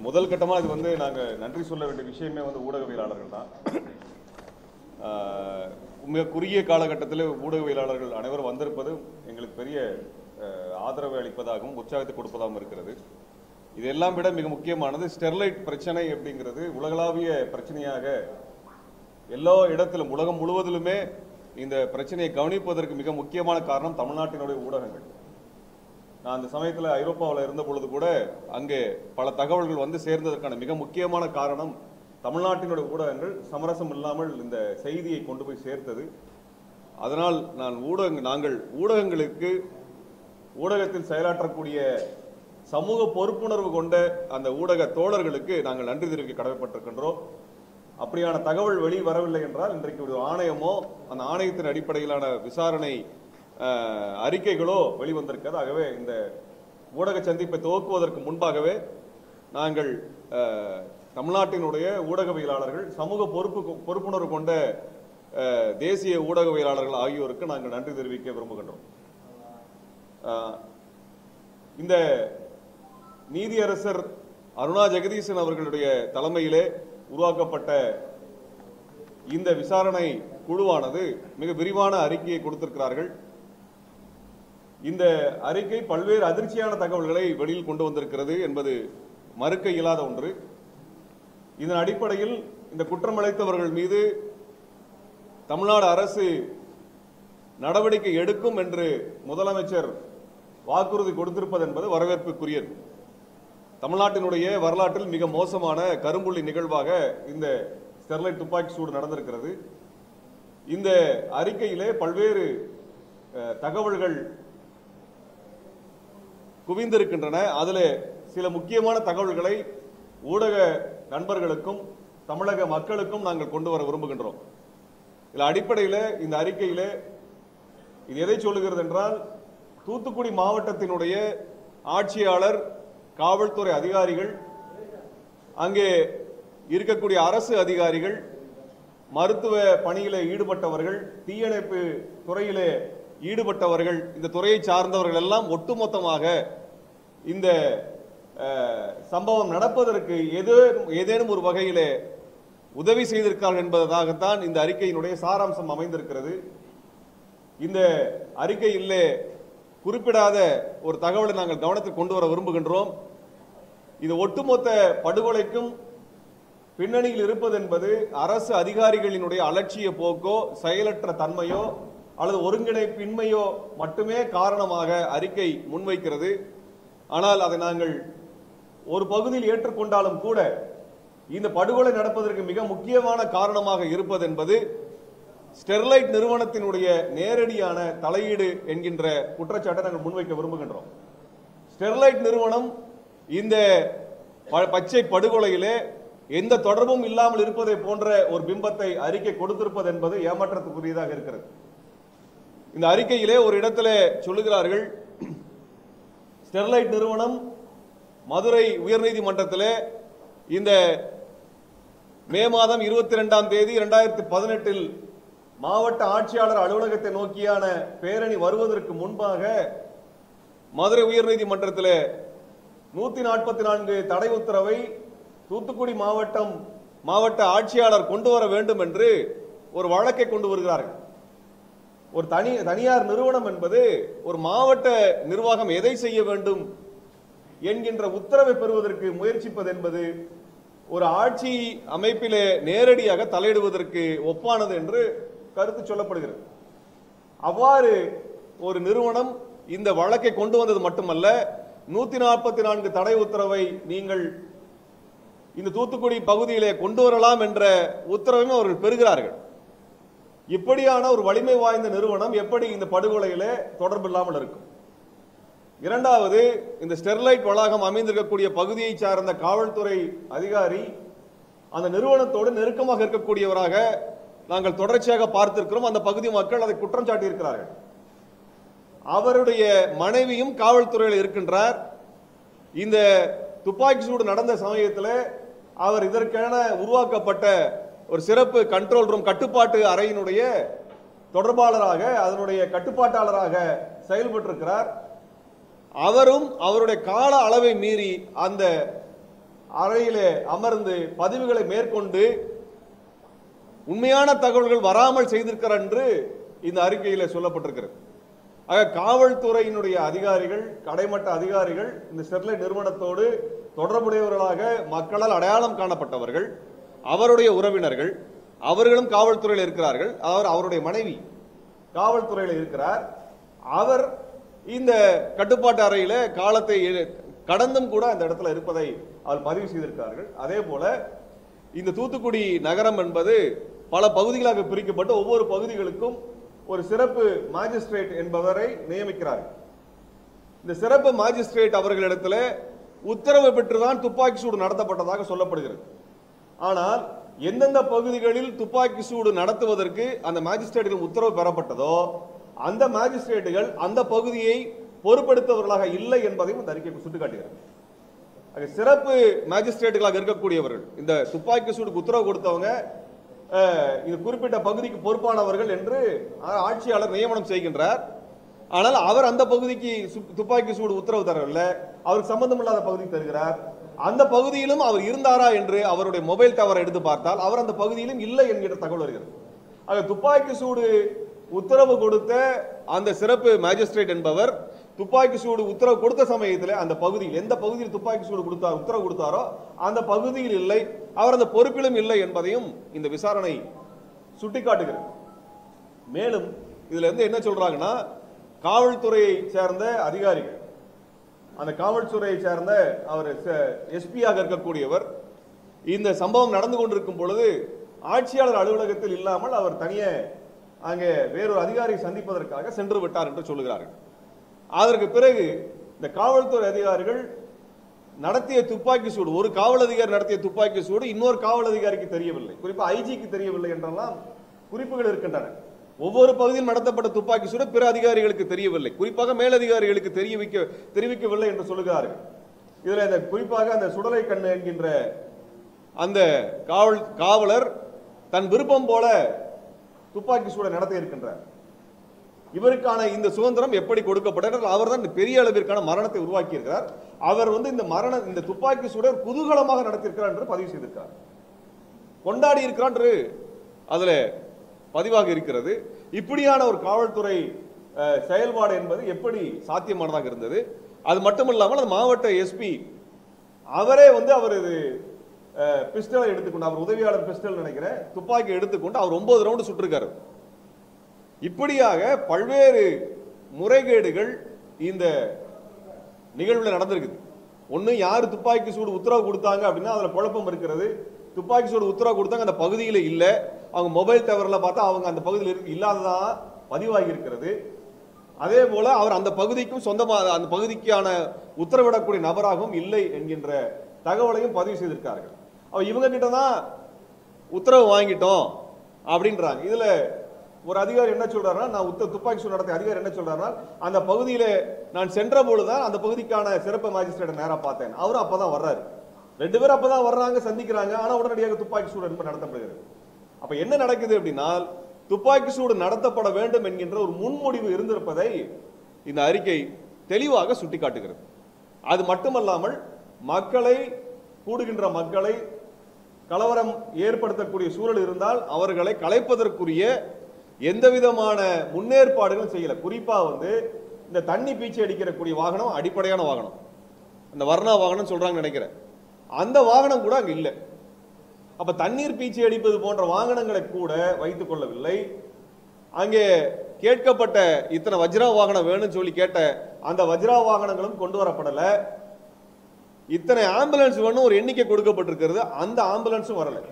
முதல் கட்டமா இது வந்து நாங்க நன்றி சொல்ல வேண்டிய விஷயமே வந்து ஊடகவியலாளர்கள் தான் ஆஹ் மிக குறுகிய காலகட்டத்தில் ஊடகவியலாளர்கள் அனைவரும் வந்திருப்பது எங்களுக்கு பெரிய ஆஹ், ஆதரவை அளிப்பதாகவும் உற்சாகத்தை கொடுப்பதாகவும் இருக்கிறது இதெல்லாம் விட மிக முக்கியமானது ஸ்டெர்லைட் பிரச்சனை அப்படிங்கிறது உலகளாவிய பிரச்சனையாக எல்லா இடத்திலும் உலகம் முழுவதிலுமே இந்த பிரச்சனையை கவனிப்பதற்கு மிக முக்கியமான காரணம் தமிழ்நாட்டினுடைய ஊடகங்கள் நான் அந்த சமயத்தில் ஐரோப்பாவில் இருந்த பொழுது கூட அங்கே பல தகவல்கள் வந்து சேர்ந்ததற்கான மிக முக்கியமான காரணம் தமிழ்நாட்டினுடைய ஊடகங்கள் சமரசம் இல்லாமல் இந்த செய்தியை கொண்டு போய் சேர்த்தது அதனால் நான் ஊடகங்கள் நாங்கள் ஊடகங்களுக்கு ஊடகத்தில் செயலாற்றக்கூடிய சமூக பொறுப்புணர்வு கொண்ட அந்த ஊடக தோழர்களுக்கு நாங்கள் நன்றி தெரிவிக்க கடமைப்பட்டிருக்கின்றோம் அப்படியான தகவல் வெளி வரவில்லை என்றால் இன்றைக்கு ஒரு ஆணையமோ அந்த ஆணையத்தின் அடிப்படையிலான விசாரணை அஹ், அறிக்கைகளோ வெளிவந்திருக்காது ஆகவே இந்த ஊடக சந்திப்பை துவக்குவதற்கு முன்பாகவே நாங்கள் அஹ், தமிழ்நாட்டினுடைய ஊடகவியலாளர்கள் சமூக பொறுப்பு பொறுப்புணர்வு கொண்ட அஹ், தேசிய ஊடகவியலாளர்கள் ஆகியோருக்கு நாங்கள் நன்றி தெரிவிக்க விரும்புகின்றோம் அஹ், இந்த நீதியரசர் அருணா ஜெகதீசன் அவர்களுடைய தலைமையிலே உருவாக்கப்பட்ட இந்த விசாரணை குழுவானது மிக விரிவான அறிக்கையை கொடுத்திருக்கிறார்கள் இந்த அறிக்கை பல்வேறு அதிர்ச்சியான தகவல்களை வெளியில் கொண்டு வந்திருக்கிறது என்பது மறுக்க இயலாத ஒன்று இதன் அடிப்படையில் இந்த குற்றம் இழைத்தவர்கள் மீது தமிழ்நாடு அரசு நடவடிக்கை எடுக்கும் என்று முதலமைச்சர் வாக்குறுதி கொடுத்திருப்பது என்பது வரவேற்புக்குரியது தமிழ்நாட்டினுடைய வரலாற்றில் மிக மோசமான கரும்புள்ளி நிகழ்வாக இந்த ஸ்டெர்லைட் துப்பாக்கி சூடு நடந்திருக்கிறது இந்த அறிக்கையிலே பல்வேறு அஹ், தகவல்கள் குவிந்திருக்கின்றன அதில் சில முக்கியமான தகவல்களை ஊடக நண்பர்களுக்கும் தமிழக மக்களுக்கும் நாங்கள் கொண்டு வர விரும்புகின்றோம் இதில் அடிப்படையில் இந்த அறிக்கையிலே இது எதை சொல்லுகிறது என்றால் தூத்துக்குடி மாவட்டத்தினுடைய ஆட்சியாளர் காவல்துறை அதிகாரிகள் அங்கே இருக்கக்கூடிய அரசு அதிகாரிகள் மருத்துவ பணியிலே ஈடுபட்டவர்கள் தீயணைப்பு துறையிலே ஈடுபட்டவர்கள் இந்த துறையை சார்ந்தவர்கள் எல்லாம் ஒட்டுமொத்தமாக இந்த அஹ், சம்பவம் நடப்பதற்கு ஏதோ ஏதேனும் ஒரு வகையிலே உதவி செய்திருக்கிறார்கள் என்பதாகத்தான் இந்த அறிக்கையினுடைய சாராம்சம் அமைந்திருக்கிறது இந்த அறிக்கையிலே குறிப்பிடாத ஒரு தகவலை நாங்கள் கவனத்தில் கொண்டு வர விரும்புகின்றோம் இது ஒட்டுமொத்த படுகொலைக்கும் பின்னணியில் இருப்பது என்பது அரசு அதிகாரிகளினுடைய அலட்சிய போக்கோ செயலற்ற தன்மையோ அல்லது ஒருங்கிணைப்பின்மையோ மட்டுமே காரணமாக அறிக்கை முன்வைக்கிறது ஆனால் அதை நாங்கள் ஒரு பகுதியில் ஏற்றுக்கொண்டாலும் கூட இந்த படுகொலை நடப்பதற்கு மிக முக்கியமான காரணமாக இருப்பது என்பது ஸ்டெர்லைட் நிறுவனத்தினுடைய நேரடியான தலையீடு என்கின்ற குற்றச்சாட்டை நாங்கள் முன்வைக்க விரும்புகின்றோம் ஸ்டெர்லைட் நிறுவனம் இந்த ப- பச்சை படுகொலையிலே எந்த தொடர்பும் இல்லாமல் இருப்பதை போன்ற ஒரு பிம்பத்தை அறிக்கை கொடுத்திருப்பது என்பது ஏமாற்றத்துக்குரியதாக இருக்கிறது இந்த அறிக்கையிலே ஒரு இடத்துல சொல்லுகிறார்கள் ஸ்டெர்லைட் நிறுவனம் மதுரை உயர்நீதிமன்றத்திலே இந்த மே மாதம் இருபத்தி ரெண்டாம் தேதி இரண்டாயிரத்தி பதினெட்டில் மாவட்ட ஆட்சியாளர் அலுவலகத்தை நோக்கியான பேரணி வருவதற்கு முன்பாக மதுரை உயர்நீதிமன்றத்தில் நூத்தி நாற்பத்தி நான்கு தடை உத்தரவை தூத்துக்குடி மாவட்டம் மாவட்ட ஆட்சியாளர் கொண்டு வர வேண்டும் என்று ஒரு வழக்கை கொண்டு வருகிறார்கள் ஒரு தனி தனியார் நிறுவனம் என்பது ஒரு மாவட்ட நிர்வாகம் எதை செய்ய வேண்டும் என்கின்ற உத்தரவை பெறுவதற்கு முயற்சிப்பது என்பது ஒரு ஆட்சி அமைப்பிலே நேரடியாக தலையிடுவதற்கு ஒப்பானது என்று கருத்து சொல்லப்படுகிறது அவ்வாறு ஒரு நிறுவனம் இந்த வழக்கை கொண்டு வந்தது மட்டுமல்ல நூத்தி நாற்பத்தி நான்கு தடை உத்தரவை நீங்கள் இந்த தூத்துக்குடி பகுதியிலே கொண்டு வரலாம் என்ற உத்தரவையும் அவர்கள் பெறுகிறார்கள் இப்படியான ஒரு வலிமை வாய்ந்த நிறுவனம் எப்படி இந்த படுகொலையிலே தொடர்பு இல்லாமல் இருக்கும் இரண்டாவது இந்த ஸ்டெர்லைட் வளாகம் அமைந்திருக்கக்கூடிய பகுதியை சார்ந்த காவல்துறை அதிகாரி அந்த நிறுவனத்தோடு நெருக்கமாக இருக்கக்கூடியவராக நாங்கள் தொடர்ச்சியாக பார்த்திருக்கிறோம் அந்த பகுதி மக்கள் அதை குற்றம் சாட்டியிருக்கிறார்கள் அவருடைய மனைவியும் காவல்துறையில் இருக்கின்றார் இந்த துப்பாக்கி சூடு நடந்த சமயத்தில் அவர் இதற்கென உருவாக்கப்பட்ட ஒரு சிறப்பு கண்ட்ரோல் ரூம் கட்டுப்பாட்டு அறையினுடைய தொடர்பாளராக அதனுடைய கட்டுப்பாட்டாளராக செயல்பட்டிருக்கிறார் அவரும் அவருடைய கால அளவை மீறி அந்த அறையிலே அமர்ந்து பதிவுகளை மேற்கொண்டு உண்மையான தகவல்கள் வராமல் செய்திருக்கிறார் என்று இந்த அறிக்கையில சொல்லப்பட்டிருக்கிறது ஆக காவல்துறையினுடைய அதிகாரிகள் கடைமட்ட அதிகாரிகள் இந்த ஸ்டெர்லைட் நிறுவனத்தோடு தொடர்புடையவர்களாக மக்களால் அடையாளம் காணப்பட்டவர்கள் அவருடைய உறவினர்கள் அவர்களும் காவல்துறையில் இருக்கிறார்கள் அவர் அவருடைய மனைவி காவல்துறையில் இருக்கிறார் அவர் இந்த கட்டுப்பாட்டு அறையில காலத்தை எ- கடந்தும் கூட அந்த இடத்துல இருப்பதை அவர் பதிவு செய்திருக்கிறார்கள் அதே போல இந்த தூத்துக்குடி நகரம் என்பது பல பகுதிகளாக பிரிக்கப்பட்டு ஒவ்வொரு பகுதிகளுக்கும் ஒரு சிறப்பு மாஜிஸ்ட்ரேட் என்பவரை நியமிக்கிறார்கள் இந்த சிறப்பு மாஜிஸ்ட்ரேட் அவர்களிடத்துல உத்தரவு பெற்றுதான் துப்பாக்கி சூடு நடத்தப்பட்டதாக சொல்லப்படுகிறது ஆனால் எந்தெந்த பகுதிகளில் துப்பாக்கி சூடு நடத்துவதற்கு அந்த மாஜிஸ்ட்ரேட்டுகள் உத்தரவு பெறப்பட்டதோ அந்த மாஜிஸ்ட்ரேட்டுகள் அந்த பகுதியை பொறுப்பெடுத்தவர்களாக இல்லை என்பதையும் இந்த அறிக்கை சுட்டிக்காட்டுகிறது ஆக சிறப்பு மேஜிஸ்ட்ரேட்டுகளாக இருக்கக்கூடியவர்கள் இந்த துப்பாக்கி சூடுக்கு உத்தரவு கொடுத்தவங்க அஹ், இது குறிப்பிட்ட பகுதிக்கு பொறுப்பானவர்கள் என்று ஆ- ஆட்சியாளர் நியமனம் செய்கின்றார் ஆனால் அவர் அந்த பகுதிக்கு சு- துப்பாக்கி சூடு உத்தரவு தரவில்லை அவருக்கு சம்பந்தமில்லாத பகுதிக்கு தருகிறார் அந்த பகுதியிலும் அவர் இருந்தாரா என்று அவருடைய மொபைல் டவரை எடுத்து பார்த்தால் அவர் அந்த பகுதியிலும் இல்லை என்கிற தகவல் வருகிறது ஆக துப்பாக்கி சூடு உத்தரவு கொடுத்த அந்த சிறப்பு மேஜிஸ்ட்ரேட் என்பவர் துப்பாக்கி சூடு உத்தரவு கொடுத்த சமயத்தில் அந்த பகுதியில் எந்த பகுதியில் துப்பாக்கி சூடு கொடுத்தார் உத்தரவு கொடுத்தாரோ அந்த பகுதியில் இல்லை அவர் அந்த பொறுப்பிலும் இல்லை என்பதையும் இந்த விசாரணை சுட்டிக்காட்டுகிறது மேலும் இதுல இருந்து என்ன சொல்றாங்கன்னா காவல்துறையை சேர்ந்த அதிகாரிகள் அந்த காவல்துறையை சேர்ந்த அவர் எஸ்பியாக இருக்கக்கூடியவர் இந்த சம்பவம் நடந்து கொண்டிருக்கும் பொழுது ஆட்சியாளர் அலுவலகத்தில் இல்லாமல் அவர் தனியே அங்கே வேறொரு அதிகாரியை சந்திப்பதற்காக சென்று விட்டார் என்று சொல்லுகிறார்கள் அதற்கு பிறகு இந்த காவல்துறை அதிகாரிகள் நடத்திய துப்பாக்கி சூடு ஒரு காவல் அதிகாரி நடத்திய துப்பாக்கி சூடு இன்னொரு காவல் அதிகாரிக்கு தெரியவில்லை குறிப்பா ஐஜிக்கு தெரியவில்லை என்றெல்லாம் குறிப்புகள் இருக்கின்றன ஒவ்வொரு பகுதியில் நடத்தப்பட்ட துப்பாக்கி சூடு பிற அதிகாரிகளுக்கு தெரியவில்லை குறிப்பாக மேலதிகாரிகளுக்கு தெரிவிக்க தெரிவிக்கவில்லை என்று சொல்லுகிறார்கள் இதுல இந்த குறிப்பாக அந்த சுடலை கண்ணு என்கின்ற அந்த காவல் காவலர் தன் விருப்பம் போல துப்பாக்கி சூடை நடத்தி இருக்கின்றார் இவருக்கான இந்த சுதந்திரம் எப்படி கொடுக்கப்பட்டது அவர் தான் பெரிய அளவிற்கான மரணத்தை உருவாக்கி இருக்கிறார் அவர் வந்து இந்த மரண இந்த துப்பாக்கி சூடை குதூகலமாக நடத்தியிருக்கிறார் என்று பதிவு செய்திருக்கிறார் கொண்டாடி இருக்கிறார் என்று அதுல பதிவாக இருக்கிறது இப்படியான ஒரு காவல்துறை அஹ், செயல்பாடு என்பது எப்படி சாத்தியமானதாக இருந்தது அது மட்டுமல்லாமல் அந்த மாவட்ட எஸ்பி அவரே வந்து அவர் இது பிஸ்டலை எடுத்துக்கொண்டு அவர் உதவியாளர் பிஸ்டல் நினைக்கிறேன் துப்பாக்கி எடுத்துக்கொண்டு அவர் ஒன்பது ரவுண்டு சுட்டிருக்காரு இப்படியாக பல்வேறு முறைகேடுகள் இந்த நிகழ்வுல நடந்திருக்குது ஒண்ணு யார் துப்பாக்கி சூடு உத்தரவு கொடுத்தாங்க அப்படின்னா அதுல குழப்பம் இருக்கிறது துப்பாக்கி சூடு உத்தரவு கொடுத்தாங்க அந்த பகுதியில இல்ல அவங்க மொபைல் டவர்ல பார்த்தா அவங்க அந்த பகுதியில் இருக்கு இல்லாததா பதிவாகி இருக்கிறது அதே போல அவர் அந்த பகுதிக்கும் சொந்தமா அந்த பகுதிக்கான உத்தரவிடக்கூடிய நபராகவும் இல்லை என்கின்ற தகவலையும் பதிவு செய்திருக்கார்கள் அவ இவங்க கிட்ட தான் உத்தரவு வாங்கிட்டோம் அப்படின்றாங்க இதுல ஒரு அதிகாரி என்ன சொல்றாருன்னா நான் உத்த துப்பாக்கி சூடு நடத்திய அதிகாரி என்ன சொல்றாருன்னா அந்த பகுதியில நான் சென்ற பொழுதுதான் அந்த பகுதிக்கான சிறப்பு மாஜிஸ்ட்ரேட் நேரா பார்த்தேன் அவரும் அப்பதான் வர்றாரு ரெண்டு பேரும் அப்பதான் வர்றாங்க சந்திக்கிறாங்க ஆனா உடனடியாக துப்பாக்கி சூடு என்பது நடத்தப்படுகிறது அப்ப என்ன நடக்குது அப்படின்னா துப்பாக்கி சூடு நடத்தப்பட வேண்டும் என்கின்ற ஒரு முன்முடிவு இருந்திருப்பதை இந்த அறிக்கை தெளிவாக சுட்டிக்காட்டுகிறது அது மட்டுமல்லாமல் மக்களை கூடுகின்ற மக்களை கலவரம் ஏற்படுத்தக்கூடிய சூழல் இருந்தால் அவர்களை கலைப்பதற்குரிய எந்த விதமான முன்னேற்பாடுகளும் செய்யல குறிப்பா வந்து இந்த தண்ணி பீச்சி அடிக்கிறக்கூடிய வாகனம் அடிப்படையான வாகனம் அந்த வர்ணா வாகனம் சொல்றாங்க நினைக்கிறேன் அந்த வாகனம் கூட அங்க இல்லை அப்ப தண்ணீர் பீச்சி அடிப்பது போன்ற வாகனங்களை கூட வைத்துக் கொள்ளவில்லை அங்கே கேட்கப்பட்ட இத்தனை வஜ்ரா வாகனம் வேணும்னு சொல்லி கேட்ட அந்த வஜ்ரா வாகனங்களும் கொண்டு வரப்படல இத்தனை ஆம்புலன்ஸ் வேணும் ஒரு எண்ணிக்கை கொடுக்கப்பட்டிருக்கிறது அந்த ஆம்புலன்ஸும் வரல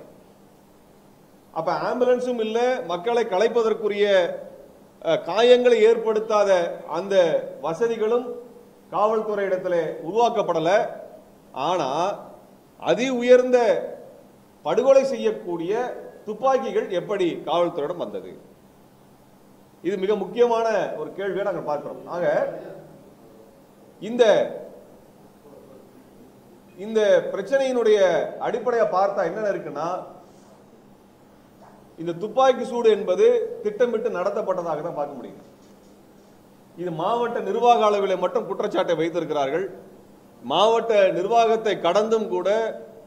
அப்ப ஆம்புலன்ஸும் இல்ல மக்களை கலைப்பதற்குரிய அஹ், காயங்களை ஏற்படுத்தாத அந்த வசதிகளும் காவல்துறை இடத்துல உருவாக்கப்படல ஆனா அதி உயர்ந்த படுகொலை செய்யக்கூடிய துப்பாக்கிகள் எப்படி காவல்துறையிடம் வந்தது இது மிக முக்கியமான ஒரு கேள்வியை நாங்கள் பார்க்கிறோம் ஆக இந்த இந்த பிரச்சனையினுடைய அடிப்படையை பார்த்தா என்னென்ன இருக்குன்னா இந்த துப்பாக்கி சூடு என்பது திட்டமிட்டு நடத்தப்பட்டதாக தான் பார்க்க முடியும் இது மாவட்ட நிர்வாக அளவில் மட்டும் குற்றச்சாட்டை வைத்திருக்கிறார்கள் மாவட்ட நிர்வாகத்தை கடந்தும் கூட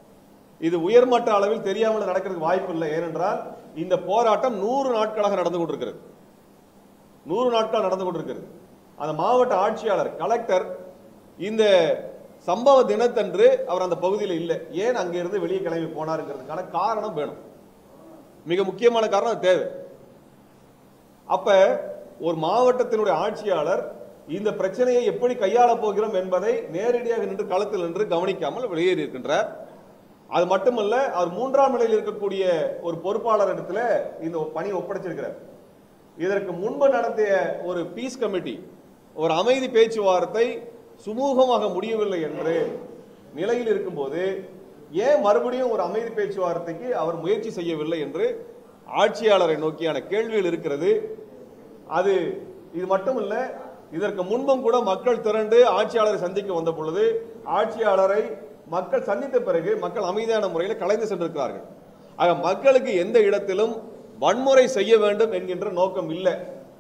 இது உயர்மட்ட அளவில் தெரியாமல் நடக்கிறதுக்கு வாய்ப்பு இல்லை ஏனென்றால் இந்த போராட்டம் நூறு நாட்களாக நடந்து கொண்டிருக்கிறது நூறு நாட்கள் நடந்து கொண்டிருக்கிறது அந்த மாவட்ட ஆட்சியாளர் கலெக்டர் இந்த சம்பவ தினத்தன்று அவர் அந்த பகுதியில் இல்லை ஏன் அங்கிருந்து வெளியே கிளம்பி போனாருங்கிறதுக்கான காரணம் வேணும் மிக முக்கியமான காரணம் அது தேவை அப்ப ஒரு மாவட்டத்தினுடைய ஆட்சியாளர் இந்த பிரச்சனையை எப்படி கையாளப் போகிறோம் என்பதை நேரடியாக நின்று களத்தில் நின்று கவனிக்காமல் வெளியேறி இருக்கின்றார் அது மட்டுமல்ல அவர் மூன்றாம் நிலையில் இருக்கக்கூடிய ஒரு பொறுப்பாளர் இடத்துல இந்த பணி ஒப்படைச்சிருக்கிறார் இதற்கு முன்பு நடத்திய ஒரு பீஸ் கமிட்டி ஒரு அமைதி பேச்சுவார்த்தை சுமூகமாக முடியவில்லை என்று நிலையில் இருக்கும்போது ஏன் மறுபடியும் ஒரு அமைதி பேச்சுவார்த்தைக்கு அவர் முயற்சி செய்யவில்லை என்று ஆட்சியாளரை நோக்கியான கேள்விகள் இருக்கிறது அது இது மட்டுமல்ல இதற்கு முன்பும் கூட மக்கள் திரண்டு ஆட்சியாளரை சந்திக்க வந்த பொழுது ஆட்சியாளரை மக்கள் சந்தித்த பிறகு மக்கள் அமைதியான முறையில் கலைந்து சென்றிருக்கிறார்கள் ஆக மக்களுக்கு எந்த இடத்திலும் வன்முறை செய்ய வேண்டும் என்கின்ற நோக்கம் இல்லை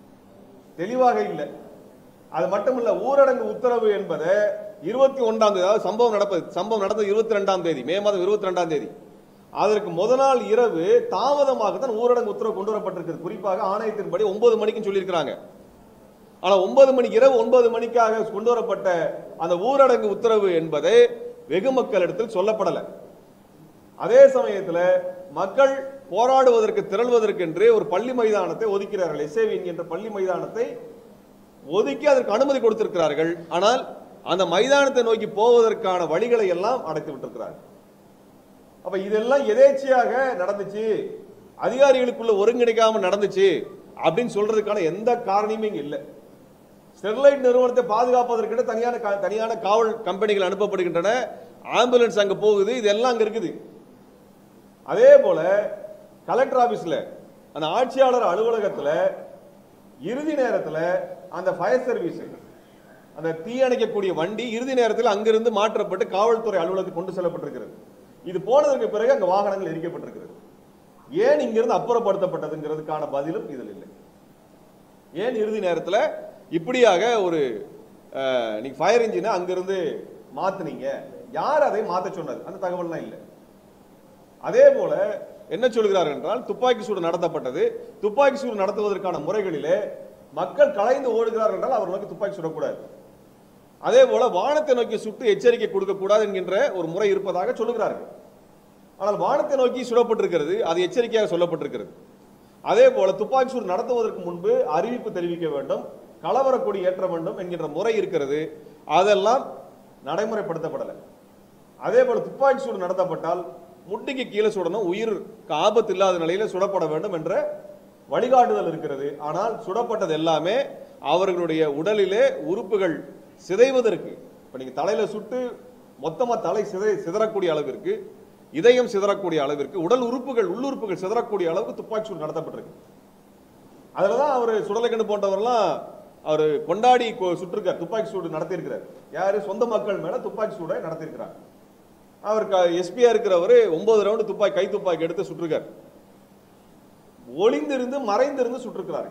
தெளிவாக இல்லை அது மட்டுமல்ல ஊரடங்கு உத்தரவு என்பதை இருபத்தி ஒன்றாம் தேதி அதாவது சம்பவம் நடப்பது சம்பவம் நடந்தது இருபத்தி ரெண்டாம் தேதி மே மாதம் இருபத்தி ரெண்டாம் தேதி அதற்கு முத நாள் இரவு தாமதமாக தான் ஊரடங்கு உத்தரவு கொண்டு வரப்பட்டிருக்கிறது குறிப்பாக ஆணையத்தின்படி ஒன்பது மணிக்கு சொல்லியிருக்கிறாங்க ஆனா ஒன்பது மணி இரவு ஒன்பது மணிக்காக கொண்டு வரப்பட்ட அந்த ஊரடங்கு உத்தரவு என்பது வெகு மக்களிடத்தில் சொல்லப்படலை அதே சமயத்துல மக்கள் போராடுவதற்கு திரள்வதற்கென்று ஒரு பள்ளி மைதானத்தை ஒதுக்கிறார்கள் எஸ்ஏவி என்கின்ற பள்ளி மைதானத்தை ஒதுக்கி அதற்கு அனுமதி கொடுத்திருக்கிறார்கள் ஆனால் அந்த மைதானத்தை நோக்கி போவதற்கான வழிகளை எல்லாம் அடைத்து விட்டிருக்கிறார்கள் அப்ப இதெல்லாம் எதேச்சியாக நடந்துச்சு அதிகாரிகளுக்குள்ள ஒருங்கிணைக்காம நடந்துச்சு அப்படின்னு சொல்றதுக்கான எந்த காரணமுமே இங்க இல்லை ஸ்டெர்லைட் நிறுவனத்தை பாதுகாப்பதற்கு தனியான கா- தனியான காவல் கம்பெனிகள் அனுப்பப்படுகின்றன ஆம்புலன்ஸ் அங்க போகுது இதெல்லாம் அங்க இருக்குது அதே போல கலெக்டர் ஆபீஸ்ல அந்த ஆட்சியாளர் அலுவலகத்துல இறுதி நேரத்துல அந்த ஃபயர் சர்வீஸ் அந்த தீயணைக்கக்கூடிய வண்டி இறுதி நேரத்தில் அங்கிருந்து மாற்றப்பட்டு காவல்துறை அலுவலகத்துக்கு கொண்டு செல்லப்பட்டிருக்கிறது இது போனதற்கு பிறகு அங்க வாகனங்கள் எரிக்கப்பட்டிருக்கிறது ஏன் இங்கிருந்து அப்புறப்படுத்தப்பட்டதுங்கிறதுக்கான பதிலும் இதில் இல்லை ஏன் இறுதி நேரத்துல இப்படியாக ஒரு அஹ், நீங்க ஃபயர் இன்ஜினை அங்கிருந்து மாத்துனீங்க யார் அதை மாத்த சொன்னது அந்த தகவல்லாம் இல்லை அதே போல என்ன சொல்கிறார்கள் என்றால் துப்பாக்கி சூடு நடத்தப்பட்டது துப்பாக்கி சூடு நடத்துவதற்கான முறைகளிலே மக்கள் கலைந்து ஓடுகிறார்கள் என்றால் அவர் நோக்கி துப்பாக்கி சுடக்கூடாது அதே போல வானத்தை நோக்கி சுட்டு எச்சரிக்கை கொடுக்க கூடாது என்கின்ற ஒரு முறை இருப்பதாக சொல்லுகிறார்கள் ஆனால் வானத்தை நோக்கி சுடப்பட்டிருக்கிறது அது எச்சரிக்கையாக சொல்லப்பட்டிருக்கிறது அதே போல துப்பாக்கி சூடு நடத்துவதற்கு முன்பு அறிவிப்பு தெரிவிக்க வேண்டும் கலவர கொடி ஏற்ற வேண்டும் என்கின்ற முறை இருக்கிறது அதெல்லாம் நடைமுறைப்படுத்தப்படலை அதே போல துப்பாக்கி சூடு நடத்தப்பட்டால் முட்டிக்கு கீழே சுடணும் உயிர் ஆபத்து இல்லாத நிலையில சுடப்பட வேண்டும் என்ற வழிகாட்டுதல் இருக்கிறது ஆனால் சுடப்பட்டது எல்லாமே அவர்களுடைய உடலிலே உறுப்புகள் சிதைவதற்கு இப்ப நீங்க தலையில சுட்டு மொத்தமா தலை சிதை சிதறக்கூடிய அளவிற்கு இதயம் சிதறக்கூடிய அளவிற்கு உடல் உறுப்புகள் உள்ளுறுப்புகள் சிதறக்கூடிய அளவுக்கு துப்பாக்கி சூடு நடத்தப்பட்டிருக்கு அதுலதான் அவர் சுடலைக்கண்டு போன்றவர்லாம் அவர் கொண்டாடி கொ- சுட்டிருக்கார் துப்பாக்கி சூடு நடத்தியிருக்கிறார் யாரு சொந்த மக்கள் மேல துப்பாக்கி சூடை நடத்தியிருக்கிறார் அவர் எஸ்பியா இருக்கிறவர் ஒன்பது ரவுண்டு துப்பாக்கி கை துப்பாக்கி எடுத்து சுட்டிருக்கார் ஒளிந்திருந்து மறைந்திருந்து சுட்டிருக்கிறார்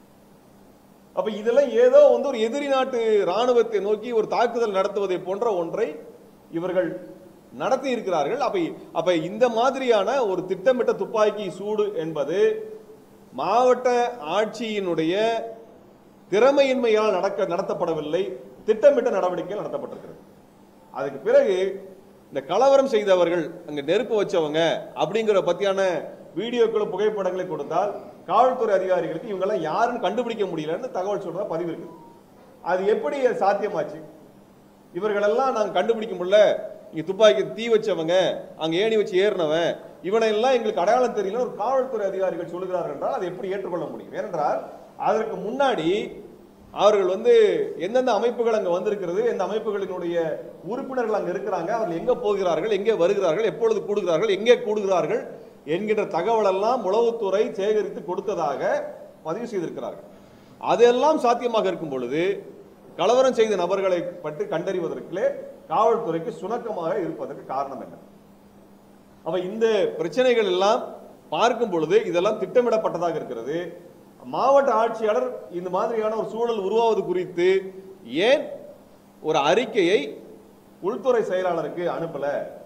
அப்ப இதெல்லாம் ஏதோ வந்து ஒரு எதிரி நாட்டு ராணுவத்தை நோக்கி ஒரு தாக்குதல் நடத்துவதை போன்ற ஒன்றை இவர்கள் நடத்தி இருக்கிறார்கள் அப்ப அப்ப இந்த மாதிரியான ஒரு திட்டமிட்ட துப்பாக்கி சூடு என்பது மாவட்ட ஆட்சியினுடைய திறமையின்மையால் நடக்க நடத்தப்படவில்லை திட்டமிட்ட நடவடிக்கைகள் நடத்தப்பட்டிருக்கிறது அதுக்கு பிறகு இந்த கலவரம் செய்தவர்கள் அங்க நெருப்பு வச்சவங்க அப்படிங்கிற பத்தியான வீடியோக்களும் புகைப்படங்களை கொடுத்தால் காவல்துறை அதிகாரிகளுக்கு இவங்கெல்லாம் யாருன்னு கண்டுபிடிக்க முடியலன்னு தகவல் சொல்றதா பதிவு இருக்குது அது எப்படி சாத்தியமாச்சு இவர்களெல்லாம் நாங்க கண்டுபிடிக்க முடியல இங்க துப்பாக்கி தீ வச்சவங்க அங்க ஏணி வச்சு ஏறினவன் இவனை எல்லாம் எங்களுக்கு அடையாளம் தெரியல ஒரு காவல்துறை அதிகாரிகள் சொல்லுகிறார்கள் என்றால் அதை எப்படி ஏற்றுக்கொள்ள முடியும் ஏனென்றால் அதற்கு முன்னாடி அவர்கள் வந்து எந்தெந்த அமைப்புகள் அங்க வந்திருக்கிறது எந்த அமைப்புகளினுடைய உறுப்பினர்கள் அங்க இருக்கிறாங்க அவர்கள் எங்க போகிறார்கள் எங்கே வருகிறார்கள் எப்பொழுது கூடுகிறார்கள் எங்கே கூடுகிறார்கள் என்கின்ற தகவல் எல்லாம் உளவுத்துறை சேகரித்து கொடுத்ததாக பதிவு செய்திருக்கிறார்கள் அதெல்லாம் சாத்தியமாக இருக்கும் பொழுது கலவரம் செய்த நபர்களை பற்றி கண்டறிவதற்குள்ளே காவல்துறைக்கு சுணக்கமாக இருப்பதற்கு காரணம் என்ன அப்ப இந்த பிரச்சனைகள் எல்லாம் பார்க்கும் பொழுது இதெல்லாம் திட்டமிடப்பட்டதாக இருக்கிறது மாவட்ட ஆட்சியாளர் இந்த மாதிரியான ஒரு சூழல் உருவாவது குறித்து ஏன் ஒரு அறிக்கையை உள்துறை செயலாளருக்கு அனுப்பல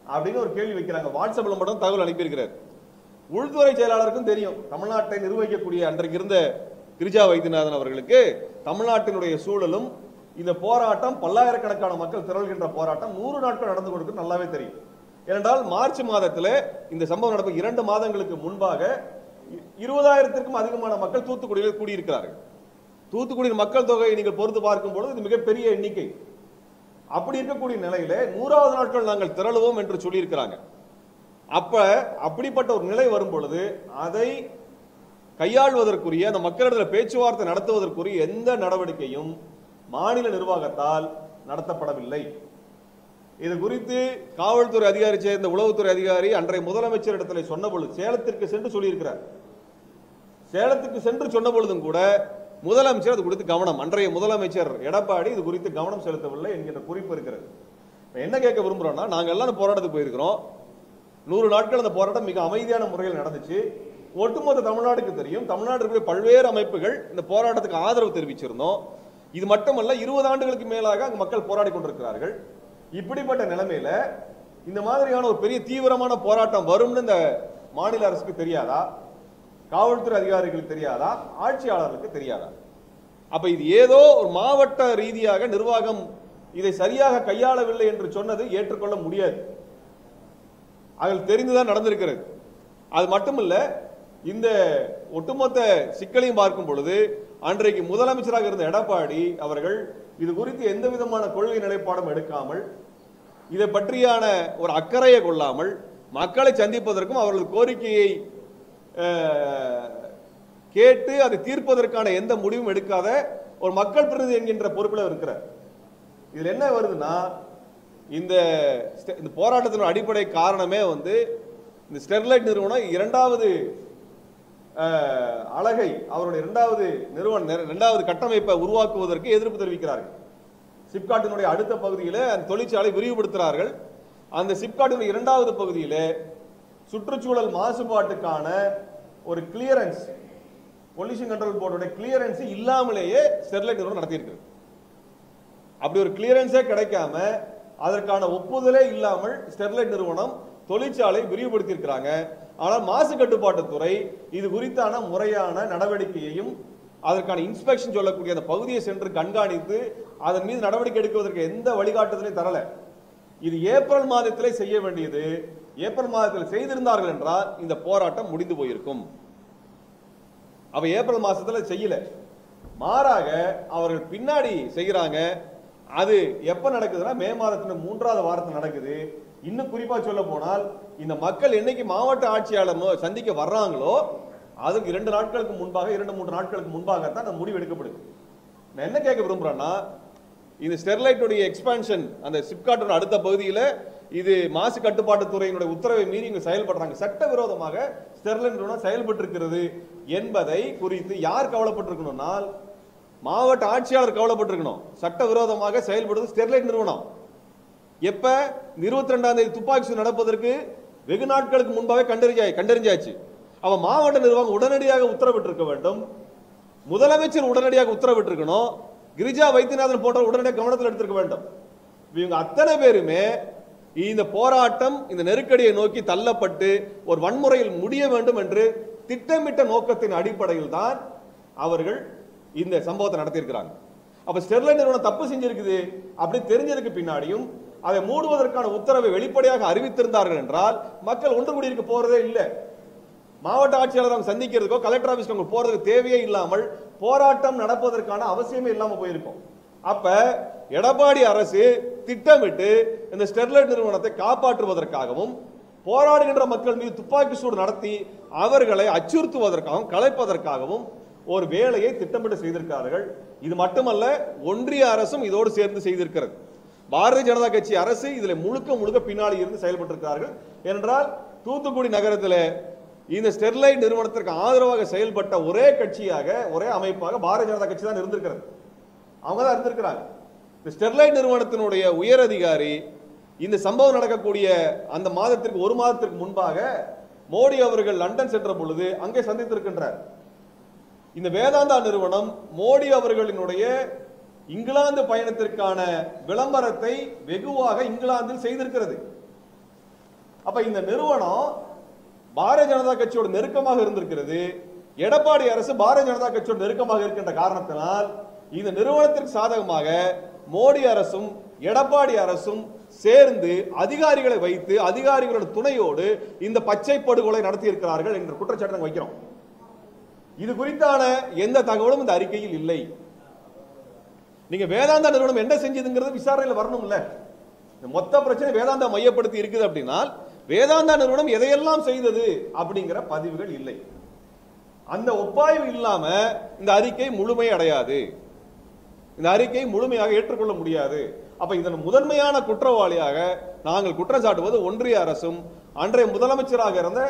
அப்படின்னு ஒரு கேள்வி வைக்கிறாங்க வாட்ஸ்அப்ல மட்டும் தகவல் அனுப்பியிருக்கிறார் உள்துறை செயலாளருக்கும் தெரியும் தமிழ்நாட்டை நிர்வகிக்கக்கூடிய அன்றைக்கு இருந்த கிரிஜா வைத்தியநாதன் அவர்களுக்கு தமிழ்நாட்டினுடைய சூழலும் இந்த போராட்டம் பல்லாயிரக்கணக்கான மக்கள் திரள்கின்ற போராட்டம் நூறு நாட்கள் நடந்து கொண்டிருக்கு நல்லாவே தெரியும் ஏனென்றால் மார்ச் மாதத்துல இந்த சம்பவம் நடப்பு இரண்டு மாதங்களுக்கு முன்பாக இ- இருபதாயிரத்திற்கும் அதிகமான மக்கள் தூத்துக்குடியில் கூடியிருக்கிறார்கள் தூத்துக்குடியின் மக்கள் தொகையை நீங்கள் பொறுத்து பார்க்கும் பொழுது இது மிகப்பெரிய எண்ணிக்கை அப்படி இருக்கக்கூடிய நிலையில நூறாவது நாட்கள் நாங்கள் திரளுவோம் என்று சொல்லியிருக்கிறாங்க அப்ப அப்படிப்பட்ட ஒரு நிலை வரும் பொழுது அதை கையாள்வதற்குரிய அந்த மக்களிடத்தில் பேச்சுவார்த்தை நடத்துவதற்குரிய எந்த நடவடிக்கையும் மாநில நிர்வாகத்தால் நடத்தப்படவில்லை இது குறித்து காவல்துறை அதிகாரி சேர்ந்த உளவுத்துறை அதிகாரி அன்றைய முதலமைச்சர் இடத்துல சொன்ன பொழுது சேலத்திற்கு சென்று சொல்லியிருக்கிறார் சேலத்துக்கு சென்று சொன்ன பொழுதும் கூட முதலமைச்சர் அது குறித்து கவனம் அன்றைய முதலமைச்சர் எடப்பாடி இது குறித்து கவனம் செலுத்தவில்லை என்கின்ற குறிப்பு இருக்கிறது இப்ப என்ன கேட்க விரும்புறோம்னா நாங்க எல்லாம் அந்த போராட்டத்துக்கு போயிருக்கிறோம் நூறு நாட்கள் அந்த போராட்டம் மிக அமைதியான முறையில் நடந்துச்சு ஒட்டுமொத்த தமிழ்நாடுக்கு தெரியும் தமிழ்நாடு இருக்கக்கூடிய பல்வேறு அமைப்புகள் இந்த போராட்டத்துக்கு ஆதரவு தெரிவிச்சிருந்தோம் இது மட்டுமல்ல இருபது ஆண்டுகளுக்கு மேலாக அங்கு மக்கள் போராடி கொண்டிருக்கிறார்கள் இப்படிப்பட்ட நிலைமையில இந்த மாதிரியான ஒரு பெரிய தீவிரமான போராட்டம் வரும்னு இந்த மாநில அரசுக்கு தெரியாதா காவல்துறை அதிகாரிகளுக்கு தெரியாதா ஆட்சியாளர்களுக்கு தெரியாதா அப்ப இது ஏதோ ஒரு மாவட்ட ரீதியாக நிர்வாகம் இதை சரியாக கையாளவில்லை என்று சொன்னது ஏற்றுக்கொள்ள முடியாது அதில் தெரிந்துதான் நடந்திருக்கிறது அது மட்டுமல்ல இந்த ஒட்டுமொத்த சிக்கலையும் பார்க்கும் பொழுது அன்றைக்கு முதலமைச்சராக இருந்த எடப்பாடி அவர்கள் இது குறித்து எந்த விதமான கொள்கை நிலைப்பாடும் எடுக்காமல் இதை பற்றியான ஒரு அக்கறையை கொள்ளாமல் மக்களை சந்திப்பதற்கும் அவர்களது கோரிக்கையை அஹ், கேட்டு அதை தீர்ப்பதற்கான எந்த முடிவும் எடுக்காத ஒரு மக்கள் பிரதிநிதி என்கின்ற பொறுப்பில் இருக்கிறார் இதுல என்ன வருதுன்னா இந்த ஸ்டெ- இந்த போராட்டத்தின் அடிப்படை காரணமே வந்து இந்த ஸ்டெர்லைட் நிறுவனம் இரண்டாவது அஹ், அலகை அவருடைய இரண்டாவது நிறுவன இரண்டாவது கட்டமைப்பை உருவாக்குவதற்கு எதிர்ப்பு தெரிவிக்கிறார்கள் சிப்காட்டினுடைய அடுத்த பகுதியில் அந்த தொழிற்சாலை விரிவுபடுத்துகிறார்கள் அந்த சிப்காட்டினுடைய இரண்டாவது பகுதியில் சுற்றுச்சூழல் மாசுபாட்டுக்கான ஒரு கிளியரன்ஸ் பொல்யூஷன் கண்ட்ரோல் போர்டுடைய கிளியரன்ஸ் இல்லாமலேயே ஸ்டெர்லைட் நிறுவனம் நடத்தியிருக்கு அப்படி ஒரு கிளியரன்ஸே கிடைக்காம அதற்கான ஒப்புதலே இல்லாமல் ஸ்டெர்லைட் நிறுவனம் தொழிற்சாலை விரிவுபடுத்தி இருக்கிறாங்க ஆனால் மாசு கட்டுப்பாட்டுத்துறை இது குறித்தான முறையான நடவடிக்கையையும் அதற்கான இன்ஸ்பெக்ஷன் சொல்லக்கூடிய அந்த பகுதியை சென்று கண்காணித்து அதன் மீது நடவடிக்கை எடுக்குவதற்கு எந்த வழிகாட்டுதலையும் தரல இது ஏப்ரல் மாதத்திலே செய்ய வேண்டியது ஏப்ரல் மாதத்தில் செய்திருந்தார்கள் என்றால் இந்த போராட்டம் முடிந்து போயிருக்கும் அவ ஏப்ரல் மாசத்துல செய்யல மாறாக அவர்கள் பின்னாடி செய்கிறாங்க அது எப்ப நடக்குதுன்னா மே மாதத்தின் மூன்றாவது வாரத்தில் நடக்குது இன்னும் குறிப்பா சொல்ல போனால் இந்த மக்கள் என்னைக்கு மாவட்ட ஆட்சியாளர் நோ- சந்திக்க வர்றாங்களோ அதுக்கு இரண்டு நாட்களுக்கு முன்பாக இரண்டு மூன்று நாட்களுக்கு முன்பாகத்தான் அந்த முடிவு எடுக்கப்படுது நான் என்ன கேட்க விரும்புறேன்னா இந்த ஸ்டெர்லைட்டுடைய எக்ஸ்பான்ஷன் அந்த சிப்காட்டோட அடுத்த பகுதியில் இது மாசு கட்டுப்பாட்டு துறையினுடைய உத்தரவை மீறி இங்க செயல்படுறாங்க சட்டவிரோதமாக ஸ்டெர்லைட் நிறுவனம் செயல்பட்டு இருக்கிறது என்பதை குறித்து யார் கவலைப்பட்டிருக்கணும்னால் மாவட்ட ஆட்சியாளர் கவலைப்பட்டிருக்கணும் சட்டவிரோதமாக செயல்படுவது ஸ்டெர்லைட் நிறுவனம் எப்ப இருபத்தி ரெண்டாம் தேதி துப்பாக்கி சூடு நடப்பதற்கு வெகு நாட்களுக்கு முன்பாக கண்டறிஞ்சா கண்டறிஞ்சாச்சு அவன் மாவட்ட நிர்வாகம் உடனடியாக உத்தரவிட்டிருக்க வேண்டும் முதலமைச்சர் உடனடியாக உத்தரவிட்டிருக்கணும் கிரிஜா வைத்தியநாதன் போன்ற உடனடியாக கவனத்தில் எடுத்திருக்க வேண்டும் இவங்க அத்தனை பேருமே இந்த போராட்டம் இந்த நெருக்கடியை நோக்கி தள்ளப்பட்டு ஒரு வன்முறையில் முடிய வேண்டும் என்று திட்டமிட்ட நோக்கத்தின் அடிப்படையில் தான் அவர்கள் இந்த சம்பவத்தை நடத்தியிருக்கிறாங்க அப்ப ஸ்டெர்லைட் நிறுவனம் தப்பு செஞ்சிருக்குது அப்படி தெரிஞ்சதுக்கு பின்னாடியும் அதை மூடுவதற்கான உத்தரவை வெளிப்படையாக அறிவித்திருந்தார்கள் என்றால் மக்கள் ஒன்று கூடியிருக்க போறதே இல்லை மாவட்ட ஆட்சியாளர் அவங்க சந்திக்கிறதுக்கோ கலெக்டர் ஆபீஸ்க்கு அவங்க போறதுக்கு தேவையே இல்லாமல் போராட்டம் நடப்பதற்கான அவசியமே இல்லாம போயிருக்கும் அப்ப எடப்பாடி அரசு திட்டமிட்டு இந்த ஸ்டெர்லைட் நிறுவனத்தை காப்பாற்றுவதற்காகவும் போராடுகின்ற மக்கள் மீது துப்பாக்கி சூடு நடத்தி அவர்களை அச்சுறுத்துவதற்காகவும் கலைப்பதற்காகவும் ஒரு வேலையை திட்டமிட்டு செய்திருக்கிறார்கள் இது மட்டுமல்ல ஒன்றிய அரசும் இதோடு சேர்ந்து செய்திருக்கிறது பாரதிய ஜனதா கட்சி அரசு இதுல முழுக்க முழுக்க பின்னாடி இருந்து செயல்பட்டிருக்கிறார்கள் ஏனென்றால் தூத்துக்குடி நகரத்தில் இந்த ஸ்டெர்லைட் நிறுவனத்திற்கு ஆதரவாக செயல்பட்ட ஒரே கட்சியாக ஒரே அமைப்பாக பாரதிய ஜனதா கட்சி தான் இருந்திருக்கிறது அவங்க தான் இருந்திருக்கிறாங்க இந்த ஸ்டெர்லைட் நிறுவனத்தினுடைய உயர் அதிகாரி இந்த சம்பவம் நடக்கக்கூடிய அந்த மாதத்திற்கு ஒரு மாதத்திற்கு முன்பாக மோடி அவர்கள் லண்டன் சென்ற பொழுது அங்கே சந்தித்திருக்கின்றார் இந்த வேதாந்தா நிறுவனம் மோடி அவர்களினுடைய இங்கிலாந்து பயணத்திற்கான விளம்பரத்தை வெகுவாக இங்கிலாந்தில் செய்திருக்கிறது அப்ப இந்த நிறுவனம் பாரதிய ஜனதா கட்சியோட நெருக்கமாக இருந்திருக்கிறது எடப்பாடி அரசு பாரதிய ஜனதா கட்சியோட நெருக்கமாக இருக்கின்ற காரணத்தினால் இந்த நிறுவனத்திற்கு சாதகமாக மோடி அரசும் எடப்பாடி அரசும் சேர்ந்து அதிகாரிகளை வைத்து அதிகாரிகளோட துணையோடு இந்த பச்சை படுகொலை நடத்தி இருக்கிறார்கள் என்ற குற்றச்சாட்டு நாங்க வைக்கிறோம் இது குறித்தான எந்த தகவலும் இந்த அறிக்கையில் இல்லை நீங்க வேதாந்தா நிறுவனம் என்ன செஞ்சதுங்கிறது விசாரணையில் வரணும்ல இந்த மொத்த பிரச்சனை வேதாந்தா மையப்படுத்தி இருக்குது அப்படின்னா வேதாந்தா நிறுவனம் எதையெல்லாம் செய்தது அப்படிங்கிற பதிவுகள் இல்லை அந்த ஒப்பாய்வு இல்லாம இந்த அறிக்கை முழுமை அடையாது இந்த அறிக்கை முழுமையாக ஏற்றுக்கொள்ள முடியாது அப்ப இதன் முதன்மையான குற்றவாளியாக நாங்கள் குற்றம் சாட்டுவது ஒன்றிய அரசும் அன்றைய முதலமைச்சராக இருந்த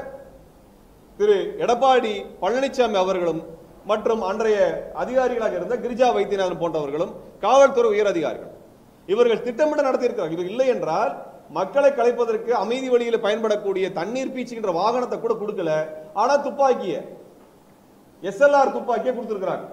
திரு எடப்பாடி பழனிசாமி அவர்களும் மற்றும் அன்றைய அதிகாரிகளாக இருந்த கிரிஜா வைத்தியநாதன் போன்றவர்களும் காவல்துறை உயர் அதிகாரிகள் இவர்கள் திட்டமிட்டு நடத்தியிருக்கிறார்கள் இது இல்லை என்றால் மக்களை கலைப்பதற்கு அமைதி வழியில் பயன்படக்கூடிய தண்ணீர் பீச்சுகின்ற வாகனத்தை கூட கொடுக்கல ஆனா துப்பாக்கிய எஸ்எல்ஆர் துப்பாக்கியை கொடுத்திருக்கிறாங்க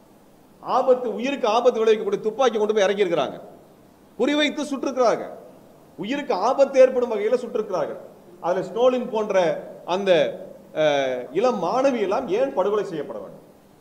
ஆபத்து உயிருக்கு ஆபத்து விளைவிக்கக்கூடிய துப்பாக்கி கொண்டு போய் இறக்கி இருக்கிறாங்க குறிவைத்து சுட்டிருக்கிறாங்க உயிருக்கு ஆபத்து ஏற்படும் வகையில் சுட்டிருக்கிறார்கள் அதுல ஸ்னோலின் போன்ற அந்த அஹ், இளம் மாணவி எல்லாம் ஏன் படுகொலை செய்யப்பட வேண்டும்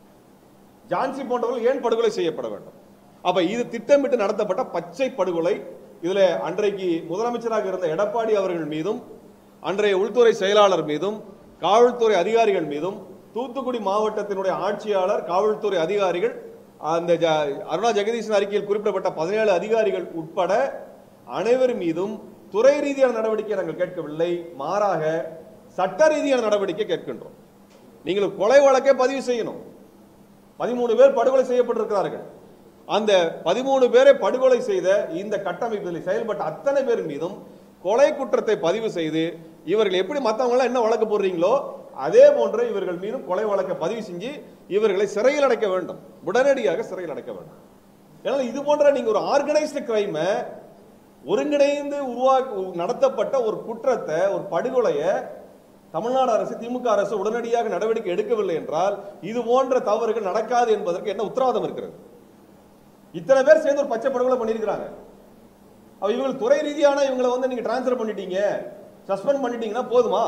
ஜான்சி போன்றவர்கள் ஏன் படுகொலை செய்யப்பட வேண்டும் அப்ப இது திட்டமிட்டு நடத்தப்பட்ட பச்சை படுகொலை இதுல அன்றைக்கு முதலமைச்சராக இருந்த எடப்பாடி அவர்கள் மீதும் அன்றைய உள்துறை செயலாளர் மீதும் காவல்துறை அதிகாரிகள் மீதும் தூத்துக்குடி மாவட்டத்தினுடைய ஆட்சியாளர் காவல்துறை அதிகாரிகள் அந்த ஜ- அருணா ஜெகதீசன் அறிக்கையில் குறிப்பிடப்பட்ட பதினேழு அதிகாரிகள் உட்பட அனைவர் மீதும் துறை ரீதியான நடவடிக்கை நாங்கள் கேட்கவில்லை மாறாக சட்ட ரீதியான நடவடிக்கை கேட்கின்றோம் நீங்கள் கொலை வழக்கை பதிவு செய்யணும் பதிமூணு பேர் படுகொலை செய்யப்பட்டிருக்கிறார்கள் அந்த பதிமூணு பேரை படுகொலை செய்த இந்த கட்டமைப்பில் செயல்பட்ட அத்தனை பேர் மீதும் கொலை குற்றத்தை பதிவு செய்து இவர்கள் எப்படி மற்றவங்க என்ன வழக்கு போடுறீங்களோ அதே போன்று இவர்கள் மீதும் கொலை வழக்கை பதிவு செஞ்சு இவர்களை சிறையில் அடைக்க வேண்டும் உடனடியாக சிறையில் அடைக்க வேண்டும் ஏன்னா இது போன்ற நீங்க ஒரு ஆர்கனைஸ்டு கிரைமை ஒருங்கிணைந்து உருவாக்க நடத்தப்பட்ட ஒரு குற்றத்தை ஒரு படுகொலையை தமிழ்நாடு அரசு திமுக அரசு உடனடியாக நடவடிக்கை எடுக்கவில்லை என்றால் இது போன்ற தவறுகள் நடக்காது என்பதற்கு என்ன உத்தரவாதம் இருக்கிறது இத்தனை பேர் சேர்ந்து ஒரு பச்சை படுகொலை பண்ணியிருக்கிறாங்க அப்ப இவங்க துறை ரீதியான இவங்களை வந்து நீங்க டிரான்ஸ்ஃபர் பண்ணிட்டீங்க சஸ்பெண்ட் பண்ணிட்டீங்கன்னா போதுமா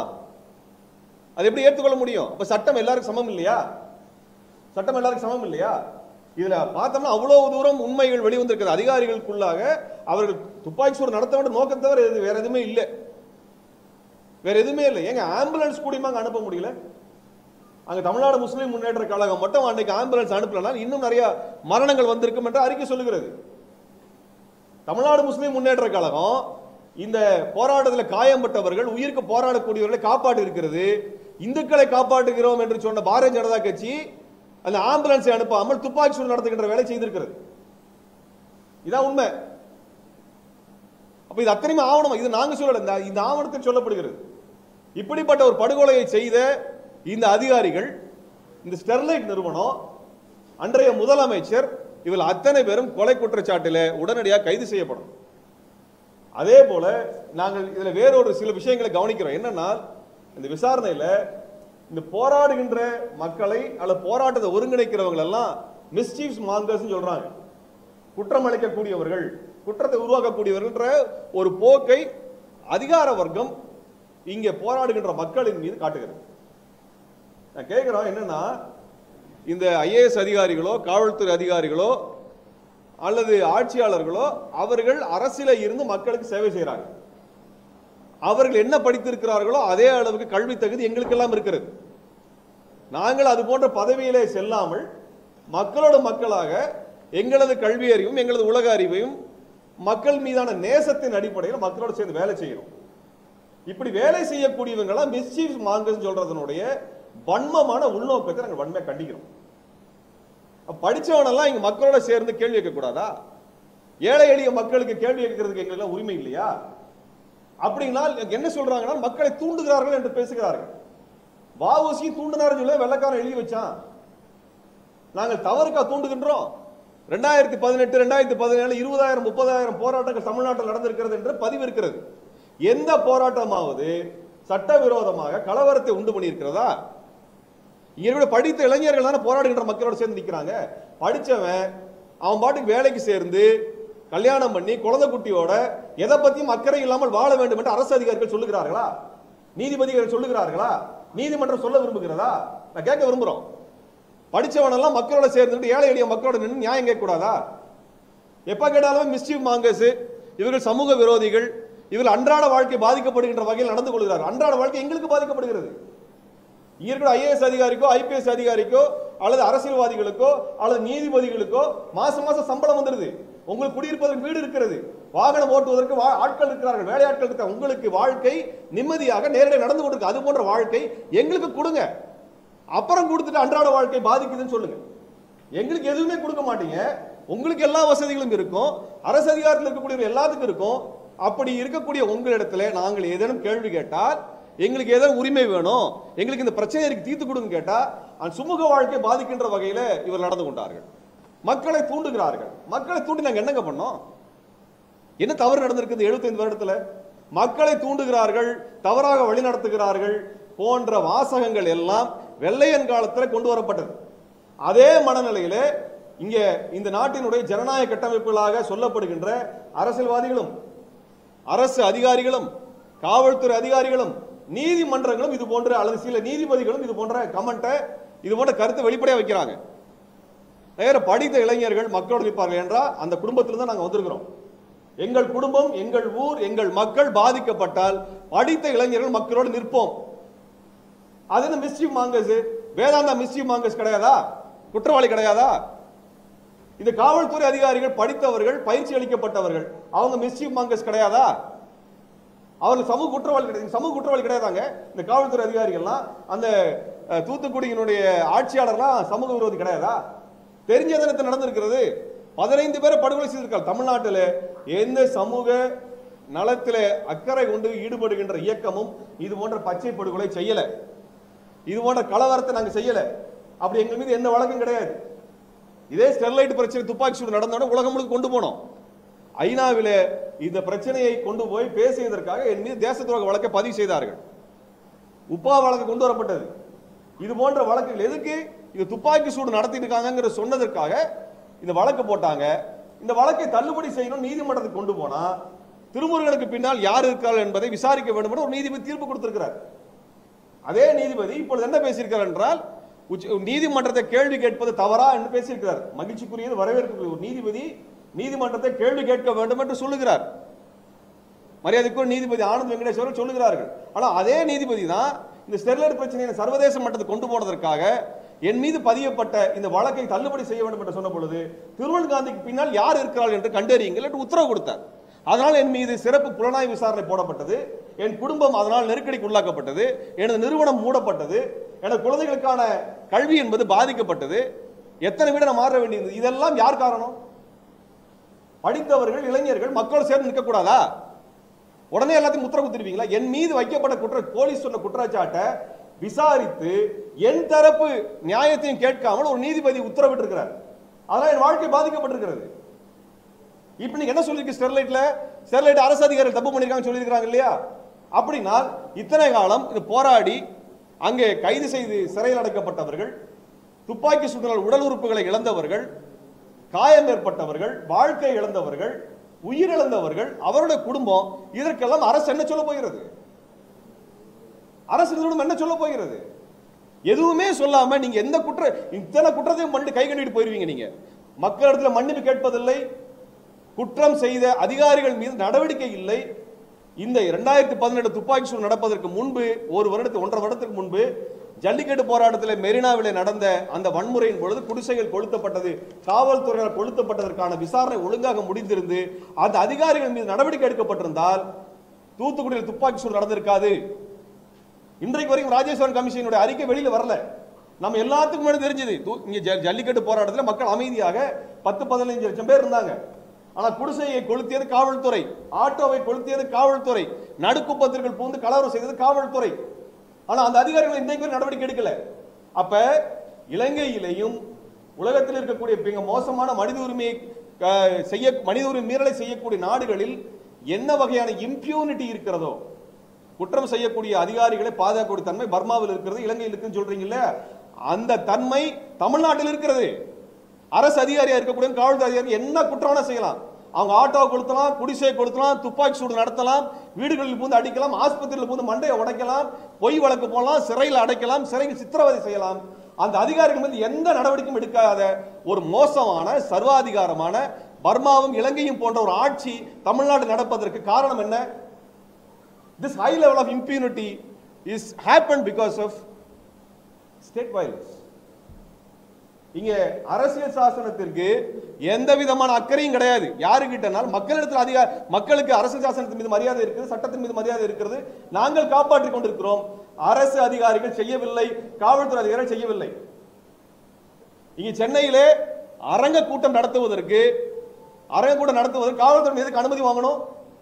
அது எப்படி ஏற்றுக்கொள்ள முடியும் அப்ப சட்டம் எல்லாருக்கும் சமம் இல்லையா சட்டம் எல்லாருக்கும் சமம் இல்லையா இதுல பார்த்தோம்னா அவ்வளவு தூரம் உண்மைகள் வெளிவந்திருக்கிறது அதிகாரிகளுக்குள்ளாக அவர்கள் துப்பாக்கி சூடு நடத்த வேண்டும் நோக்கம் தவிர எது- வேற எதுவுமே இல்லை வேற எதுவுமே இல்லை ஏங்க ஆம்புலன்ஸ் கூடியமா அங்க அனுப்ப முடியல அங்க தமிழ்நாடு முஸ்லீம் முன்னேற்ற கழகம் மட்டும் அன்னைக்கு ஆம்புலன்ஸ் அனுப்பலனா இன்னும் நிறைய மரணங்கள் வந்திருக்கும் என்று அறிக்கை சொல்லுகிறது தமிழ்நாடு முஸ்லீம் முன்னேற்ற கழகம் இந்த போராட்டத்தில் காயம்பட்டவர்கள் உயிருக்கு போராடக்கூடியவர்களை காப்பாற்றி இருக்கிறது இந்துக்களை காப்பாற்றுகிறோம் என்று சொன்ன பாரதிய ஜனதா கட்சி அந்த ஆம்புலன்ஸை அனுப்பாமல் துப்பாக்கி சூடு நடத்துகின்ற வேலை செய்திருக்கிறது இதான் உண்மை அப்ப இது அத்தனையுமே ஆவணம் இது நாங்க சொல்லல இந்த இந்த ஆவணத்தில் சொல்லப்படுகிறது இப்படிப்பட்ட ஒரு படுகொலையை செய்த இந்த அதிகாரிகள் இந்த ஸ்டெர்லைட் நிறுவனம் அன்றைய முதலமைச்சர் இவர்கள் அத்தனை பேரும் கொலை குற்றச்சாட்டில் உடனடியாக கைது செய்யப்படும் அதே போல நாங்கள் இதுல வேறொரு சில விஷயங்களை கவனிக்கிறோம் என்னன்னா இந்த விசாரணையில இந்த போராடுகின்ற மக்களை அல்லது போராட்டத்தை ஒருங்கிணைக்கிறவங்க எல்லாம் மிஸ்சீவ்ஸ் மாங்கர்ஸ் சொல்றாங்க குற்றம் அளிக்கக்கூடியவர்கள் குற்றத்தை உருவாக்கக்கூடியவர்கள்ன்ற ஒரு போக்கை அதிகார வர்க்கம் இங்கே போராடுகின்ற மக்களின் மீது காட்டுகிறது நான் கேட்கிறோம் என்னன்னா இந்த ஐஏஎஸ் அதிகாரிகளோ காவல்துறை அதிகாரிகளோ அல்லது ஆட்சியாளர்களோ அவர்கள் அரசியல இருந்து மக்களுக்கு சேவை செய்கிறாங்க அவர்கள் என்ன படித்திருக்கிறார்களோ அதே அளவுக்கு கல்வி தகுதி எங்களுக்கெல்லாம் இருக்கிறது நாங்கள் அது போன்ற பதவியிலே செல்லாமல் மக்களோட மக்களாக எங்களது கல்வி அறிவும் எங்களது உலக அறிவையும் மக்கள் மீதான நேசத்தின் அடிப்படையில் மக்களோடு சேர்ந்து வேலை செய்யணும் இப்படி வேலை செய்யக்கூடியவங்களாம் மிஸ்சீஃப் மாங்கஸ் சொல்றதனுடைய வன்மமான உள்நோக்கத்தை நாங்கள் வன்மையாக கண்டிக்கிறோம் அப்ப படிச்சவனெல்லாம் இங்க மக்களோட சேர்ந்து கேள்வி கேட்க கூடாதா ஏழை எளிய மக்களுக்கு கேள்வி கேட்கறதுக்கு எங்களுக்கு உரிமை இல்லையா அப்படின்னா என்ன சொல்றாங்கன்னா மக்களை தூண்டுகிறார்கள் என்று பேசுகிறார்கள் வாவுசி தூண்டினார் சொல்ல வெள்ளக்காரன் எழுதி வச்சான் நாங்கள் தவறுக்கா தூண்டுகின்றோம் ரெண்டாயிரத்தி பதினெட்டு ரெண்டாயிரத்தி பதினேழு இருபதாயிரம் முப்பதாயிரம் போராட்டங்கள் தமிழ்நாட்டில் நடந்திருக்கிறது என்று பதிவு இருக்கிறது எந்த போராட்டமாவது சட்டவிரோதமாக கலவரத்தை உண்டு பண்ணியிருக்கிறதா இங்க இருக்கிற படித்த இளைஞர்கள் தானே போராடுகின்ற மக்களோட சேர்ந்து நிக்கிறாங்க படிச்சவன் அவன் பாட்டுக்கு வேலைக்கு சேர்ந்து கல்யாணம் பண்ணி குழந்தை குட்டியோட எதை பத்தியும் அக்கறை இல்லாமல் வாழ வேண்டும் என்று அரசு அதிகாரிகள் சொல்லுகிறார்களா நீதிபதிகள் சொல்லுகிறார்களா நீதிமன்றம் சொல்ல விரும்புகிறதா நான் கேட்க விரும்புறோம் படிச்சவனெல்லாம் மக்களோட சேர்ந்துட்டு ஏழை எளிய மக்களோட நின்று நியாயம் கேட்க கூடாதா எப்ப கேட்டாலும் மிஸ்டீவ் மாங்கஸ் இவர்கள் சமூக விரோதிகள் இவர்கள் அன்றாட வாழ்க்கை பாதிக்கப்படுகின்ற வகையில் நடந்து கொள்கிறார்கள் அன்றாட வாழ்க்கை எங்களுக்கு பாதிக்கப்படுகிறது இங்க இருக்கிற ஐஏஎஸ் அதிகாரிக்கோ ஐபிஎஸ் அதிகாரிக்கோ அல்லது அரசியல்வாதிகளுக்கோ அல்லது நீதிபதிகளுக்கோ மாசம் மாசம் சம்பளம் வந்துருது உங்களுக்கு குடியிருப்பதற்கு வீடு இருக்கிறது வாகனம் ஓட்டுவதற்கு வா- ஆட்கள் இருக்கிறார்கள் வேலையாட்கள் இருக்கிறாங்க உங்களுக்கு வாழ்க்கை நிம்மதியாக நேரடியாக நடந்து கொண்டிருக்கு அது போன்ற வாழ்க்கை எங்களுக்கு கொடுங்க அப்புறம் கொடுத்துட்டு அன்றாட வாழ்க்கை பாதிக்குதுன்னு சொல்லுங்க எங்களுக்கு எதுவுமே கொடுக்க மாட்டீங்க உங்களுக்கு எல்லா வசதிகளும் இருக்கும் அரசு அதிகாரத்தில் இருக்கக்கூடிய எல்லாத்துக்கும் இருக்கும் அப்படி இருக்கக்கூடிய உங்களிடத்துல நாங்கள் ஏதேனும் கேள்வி கேட்டால் எங்களுக்கு ஏதேனும் உரிமை வேணும் எங்களுக்கு இந்த பிரச்சனையை தீர்த்து கொடுங்க கேட்டா அந்த சுமூக வாழ்க்கை பாதிக்கின்ற வகையில இவர் நடந்து கொண்டார்கள் மக்களை தூண்டுகிறார்கள் மக்களை தூண்டி நாங்க என்னங்க பண்ணோம் என்ன தவறு நடந்திருக்குது 75 வருடத்துல மக்களை தூண்டுகிறார்கள் தவறாக வழிநடத்துகிறார்கள் போன்ற வாசகங்கள் எல்லாம் வெள்ளையன் காலத்துல கொண்டு வரப்பட்டது அதே மனநிலையிலே இங்க இந்த நாட்டினுடைய ஜனநாயக கட்டமைப்புகளாக சொல்லப்படுகின்ற அரசியல்வாதிகளும் அரசு அதிகாரிகளும் காவல்துறை அதிகாரிகளும் நீதிமன்றங்களும் இது போன்ற அல்லது சில நீதிபதிகளும் இது போன்ற கமெண்ட்டை இது போன்ற கருத்தை வெளிப்படையா வைக்கிறாங்க வேற படித்த இளைஞர்கள் மக்களோடு நிற்பார்கள் என்றால் அந்த குடும்பத்திலிருந்து தான் நாங்க வந்திருக்கிறோம் எங்கள் குடும்பம் எங்கள் ஊர் எங்கள் மக்கள் பாதிக்கப்பட்டால் படித்த இளைஞர்கள் மக்களோடு நிற்போம் அது என்ன mischief mongers Vedanta mischief mongers கிடையாதா குற்றவாளி கிடையாதா இந்த காவல்துறை அதிகாரிகள் படித்தவர்கள் பயிற்சி அளிக்கப்பட்டவர்கள் அவங்க மிஸ்டீவ் மாங்கஸ் கிடையாதா அவர்கள் சமூக குற்றவாளி கிடையாது சமூக குற்றவாளி கிடையாதாங்க இந்த காவல்துறை அதிகாரிகள்லாம் அந்த அஹ், தூத்துக்குடியினுடைய ஆட்சியாளர்லாம் சமூக விரோதி கிடையாதா தெரிஞ்ச தினத்தில் நடந்திருக்கிறது பதினைந்து பேரை படுகொலை செய்திருக்காங்க தமிழ்நாட்டில் எந்த சமூக நலத்திலே அக்கறை கொண்டு ஈடுபடுகின்ற இயக்கமும் இது போன்ற பச்சை படுகொலை செய்யல இது போன்ற கலவரத்தை நாங்க செய்யல அப்படி எங்கள் மீது எந்த வழக்கும் கிடையாது இதே ஸ்டெர்லைட் பிரச்சனை துப்பாக்கி சூடு நடந்தோட உலகம் முழுக்க கொண்டு போனோம் ஐநாவில இந்த பிரச்சனையை கொண்டு போய் பேசியதற்காக என் மீது தேச துரோக வழக்கை பதிவு செய்தார்கள் உப்பா வழக்கு கொண்டு வரப்பட்டது இது போன்ற வழக்குகள் எதுக்கு இது துப்பாக்கி சூடு நடத்திட்டு இருக்காங்கங்கிற சொன்னதற்காக இந்த வழக்கு போட்டாங்க இந்த வழக்கை தள்ளுபடி செய்யணும் நீதிமன்றத்துக்கு கொண்டு போனா திருமுருகனுக்கு பின்னால் யார் இருக்கிறார்கள் என்பதை விசாரிக்க வேண்டும் என்று ஒரு நீதிபதி தீர்ப்பு கொடுத்திருக்கிறார் அதே நீதிபதி இப்பொழுது என்ன பேசியிருக்கிறார் என்றால் உச்ச- நீதிமன்றத்தை கேள்வி கேட்பது தவறா என்று பேசியிருக்கிறார் மகிழ்ச்சிக்குரியது வரவேற்கக்கூடிய ஒரு நீதிபதி நீதிமன்றத்தை கேள்வி கேட்க வேண்டும் என்று சொல்லுகிறார் மரியாதைக்குரிய நீதிபதி ஆனந்த் வெங்கடேஷ் அவர்கள் சொல்லுகிறார்கள் ஆனா அதே நீதிபதி தான் இந்த ஸ்டெர்லைட் பிரச்சனையை சர்வதேச மட்டத்துக்கு கொண்டு போனதற்காக என் மீது பதியப்பட்ட இந்த வழக்கை தள்ளுபடி செய்ய வேண்டும் என்று சொன்ன பொழுது திருவள் காந்திக்கு பின்னால் யார் இருக்கிறார்கள் என்று கண்டறியுங்கள் என்று உத்தரவு கொடுத்தார் அதனால் என் மீது சிறப்பு புலனாய்வு விசாரணை போடப்பட்டது என் குடும்பம் அதனால் நெருக்கடிக்கு உள்ளாக்கப்பட்டது எனது நிறுவனம் மூடப்பட்டது எனது குழந்தைகளுக்கான கல்வி என்பது பாதிக்கப்பட்டது எத்தனை வீடு நான் மாற வேண்டியது இதெல்லாம் யார் காரணம் படித்தவர்கள் இளைஞர்கள் மக்கள் சேர்ந்து நிற்கக்கூடாதா உடனே எல்லாத்தையும் முத்திர குத்திருவீங்களா என் மீது வைக்கப்பட்ட குற்ற போலீஸ் சொன்ன குற்றச்சாட்டை விசாரித்து என் தரப்பு நியாயத்தையும் கேட்காமல் ஒரு நீதிபதி உத்தரவிட்டிருக்கிறார் அதனால் என் வாழ்க்கை பாதிக்கப்பட்டிருக்கிறது இப்ப நீங்க என்ன சொல்லிருக்கு ஸ்டெர்லைட்ல ஸ்டெர்லைட் அரசு அதிகாரிகள் தப்பு பண்ணிருக்காங்க சொல்லியிருக்காங்க இல்லையா அப்படின்னா இத்தனை காலம் இது போராடி அங்கே கைது செய்து சிறையில் அடைக்கப்பட்டவர்கள் துப்பாக்கி சுடுதல் உடல் உறுப்புகளை இழந்தவர்கள் காயம் ஏற்பட்டவர்கள் வாழ்க்கை இழந்தவர்கள் உயிரிழந்தவர்கள் அவருடைய குடும்பம் இதற்கெல்லாம் அரசு என்ன சொல்ல போகிறது அரசு நிறுவனம் என்ன சொல்ல போகிறது எதுவுமே சொல்லாம நீங்க எந்த குற்ற இத்தனை குற்றத்தையும் பண்ணிட்டு கை கட்டிட்டு போயிருவீங்க நீங்க மக்களிடத்துல மன்னிப்பு கேட்பதில்லை குற்றம் செய்த அதிகாரிகள் மீது நடவடிக்கை இல்லை இந்த இரண்டாயிரத்தி பதினெட்டு துப்பாக்கி சூடு நடப்பதற்கு முன்பு ஒரு வருடத்துக்கு ஒன்றரை வருடத்துக்கு முன்பு ஜல்லிக்கட்டு போராட்டத்தில் மெரினாவிலே நடந்த அந்த வன்முறையின் பொழுது குடிசைகள் கொளுத்தப்பட்டது காவல்துறையினர் கொளுத்தப்பட்டதற்கான விசாரணை ஒழுங்காக முடிந்திருந்து அந்த அதிகாரிகள் மீது நடவடிக்கை எடுக்கப்பட்டிருந்தால் தூத்துக்குடியில் துப்பாக்கி சூடு நடந்திருக்காது இன்றைக்கு வரைக்கும் ராஜேஸ்வரன் கமிஷனுடைய அறிக்கை வெளியில வரல நம்ம எல்லாத்துக்கும் முன்னாடி தெரிஞ்சது தூ- இங்க ஜ- ஜல்லிக்கட்டு போராட்டத்தில் மக்கள் அமைதியாக பத்து பதினைஞ்சு லட்சம் பேர் இருந்தாங்க ஆனா குடிசையை கொளுத்தியது காவல்துறை ஆட்டோவை கொளுத்தியது காவல்துறை நடுக்குப்பத்திற்குள் பூந்து கலவரம் செய்தது காவல்துறை ஆனா அந்த அதிகாரிகள் இன்றைக்கு வரை நடவடிக்கை எடுக்கல அப்ப இலங்கையிலேயும் உலகத்தில் இருக்கக்கூடிய மிக மோசமான மனித உரிமையை அஹ், செய்ய மனித உரிமை மீறலை செய்யக்கூடிய நாடுகளில் என்ன வகையான இம்பியூனிட்டி இருக்கிறதோ குற்றம் செய்யக்கூடிய அதிகாரிகளை பாதுகாக்கக்கூடிய தன்மை பர்மாவில் இருக்கிறது இலங்கையில் இருக்குன்னு சொல்றீங்கல்ல அந்த தன்மை தமிழ்நாட்டில் இருக்கிறது அரசு அதிகாரியா இருக்கக்கூடிய காவல்துறை அதிகாரி என்ன குற்றம் வேணா செய்யலாம் அவங்க ஆட்டோ கொளுத்தலாம் குடிசை கொளுத்தலாம் துப்பாக்கி சூடு நடத்தலாம் வீடுகளில் பூந்து அடிக்கலாம் ஆஸ்பத்திரியில் பூந்து மண்டையை உடைக்கலாம் பொய் வழக்கு போடலாம் சிறையில் அடைக்கலாம் சிறையில் சித்திரவதை செய்யலாம் அந்த அதிகாரிகள் மீது எந்த நடவடிக்கையும் எடுக்காத ஒரு மோசமான சர்வாதிகாரமான பர்மாவும் இலங்கையும் போன்ற ஒரு ஆட்சி தமிழ்நாடு நடப்பதற்கு காரணம் என்ன this high level of impunity is happen because of state violence இங்க அரசியல் சாசனத்திற்கு எந்த விதமான அக்கறையும் கிடையாது யாருக்கிட்டனால் மக்களிடத்தில் அதிக மக்களுக்கு அரசியல் சாசனத்தின் மீது மரியாதை இருக்கிறது சட்டத்தின் மீது மரியாதை இருக்கிறது நாங்கள் காப்பாற்றிக் கொண்டிருக்கிறோம் அரசு அதிகாரிகள் செய்யவில்லை காவல்துறை அதிகாரிகள் செய்யவில்லை இங்க சென்னையிலே அரங்க கூட்டம் நடத்துவதற்கு அரங்க கூட்டம் நடத்துவதற்கு காவல்துறை எதுக்கு அனுமதி வாங்கணும்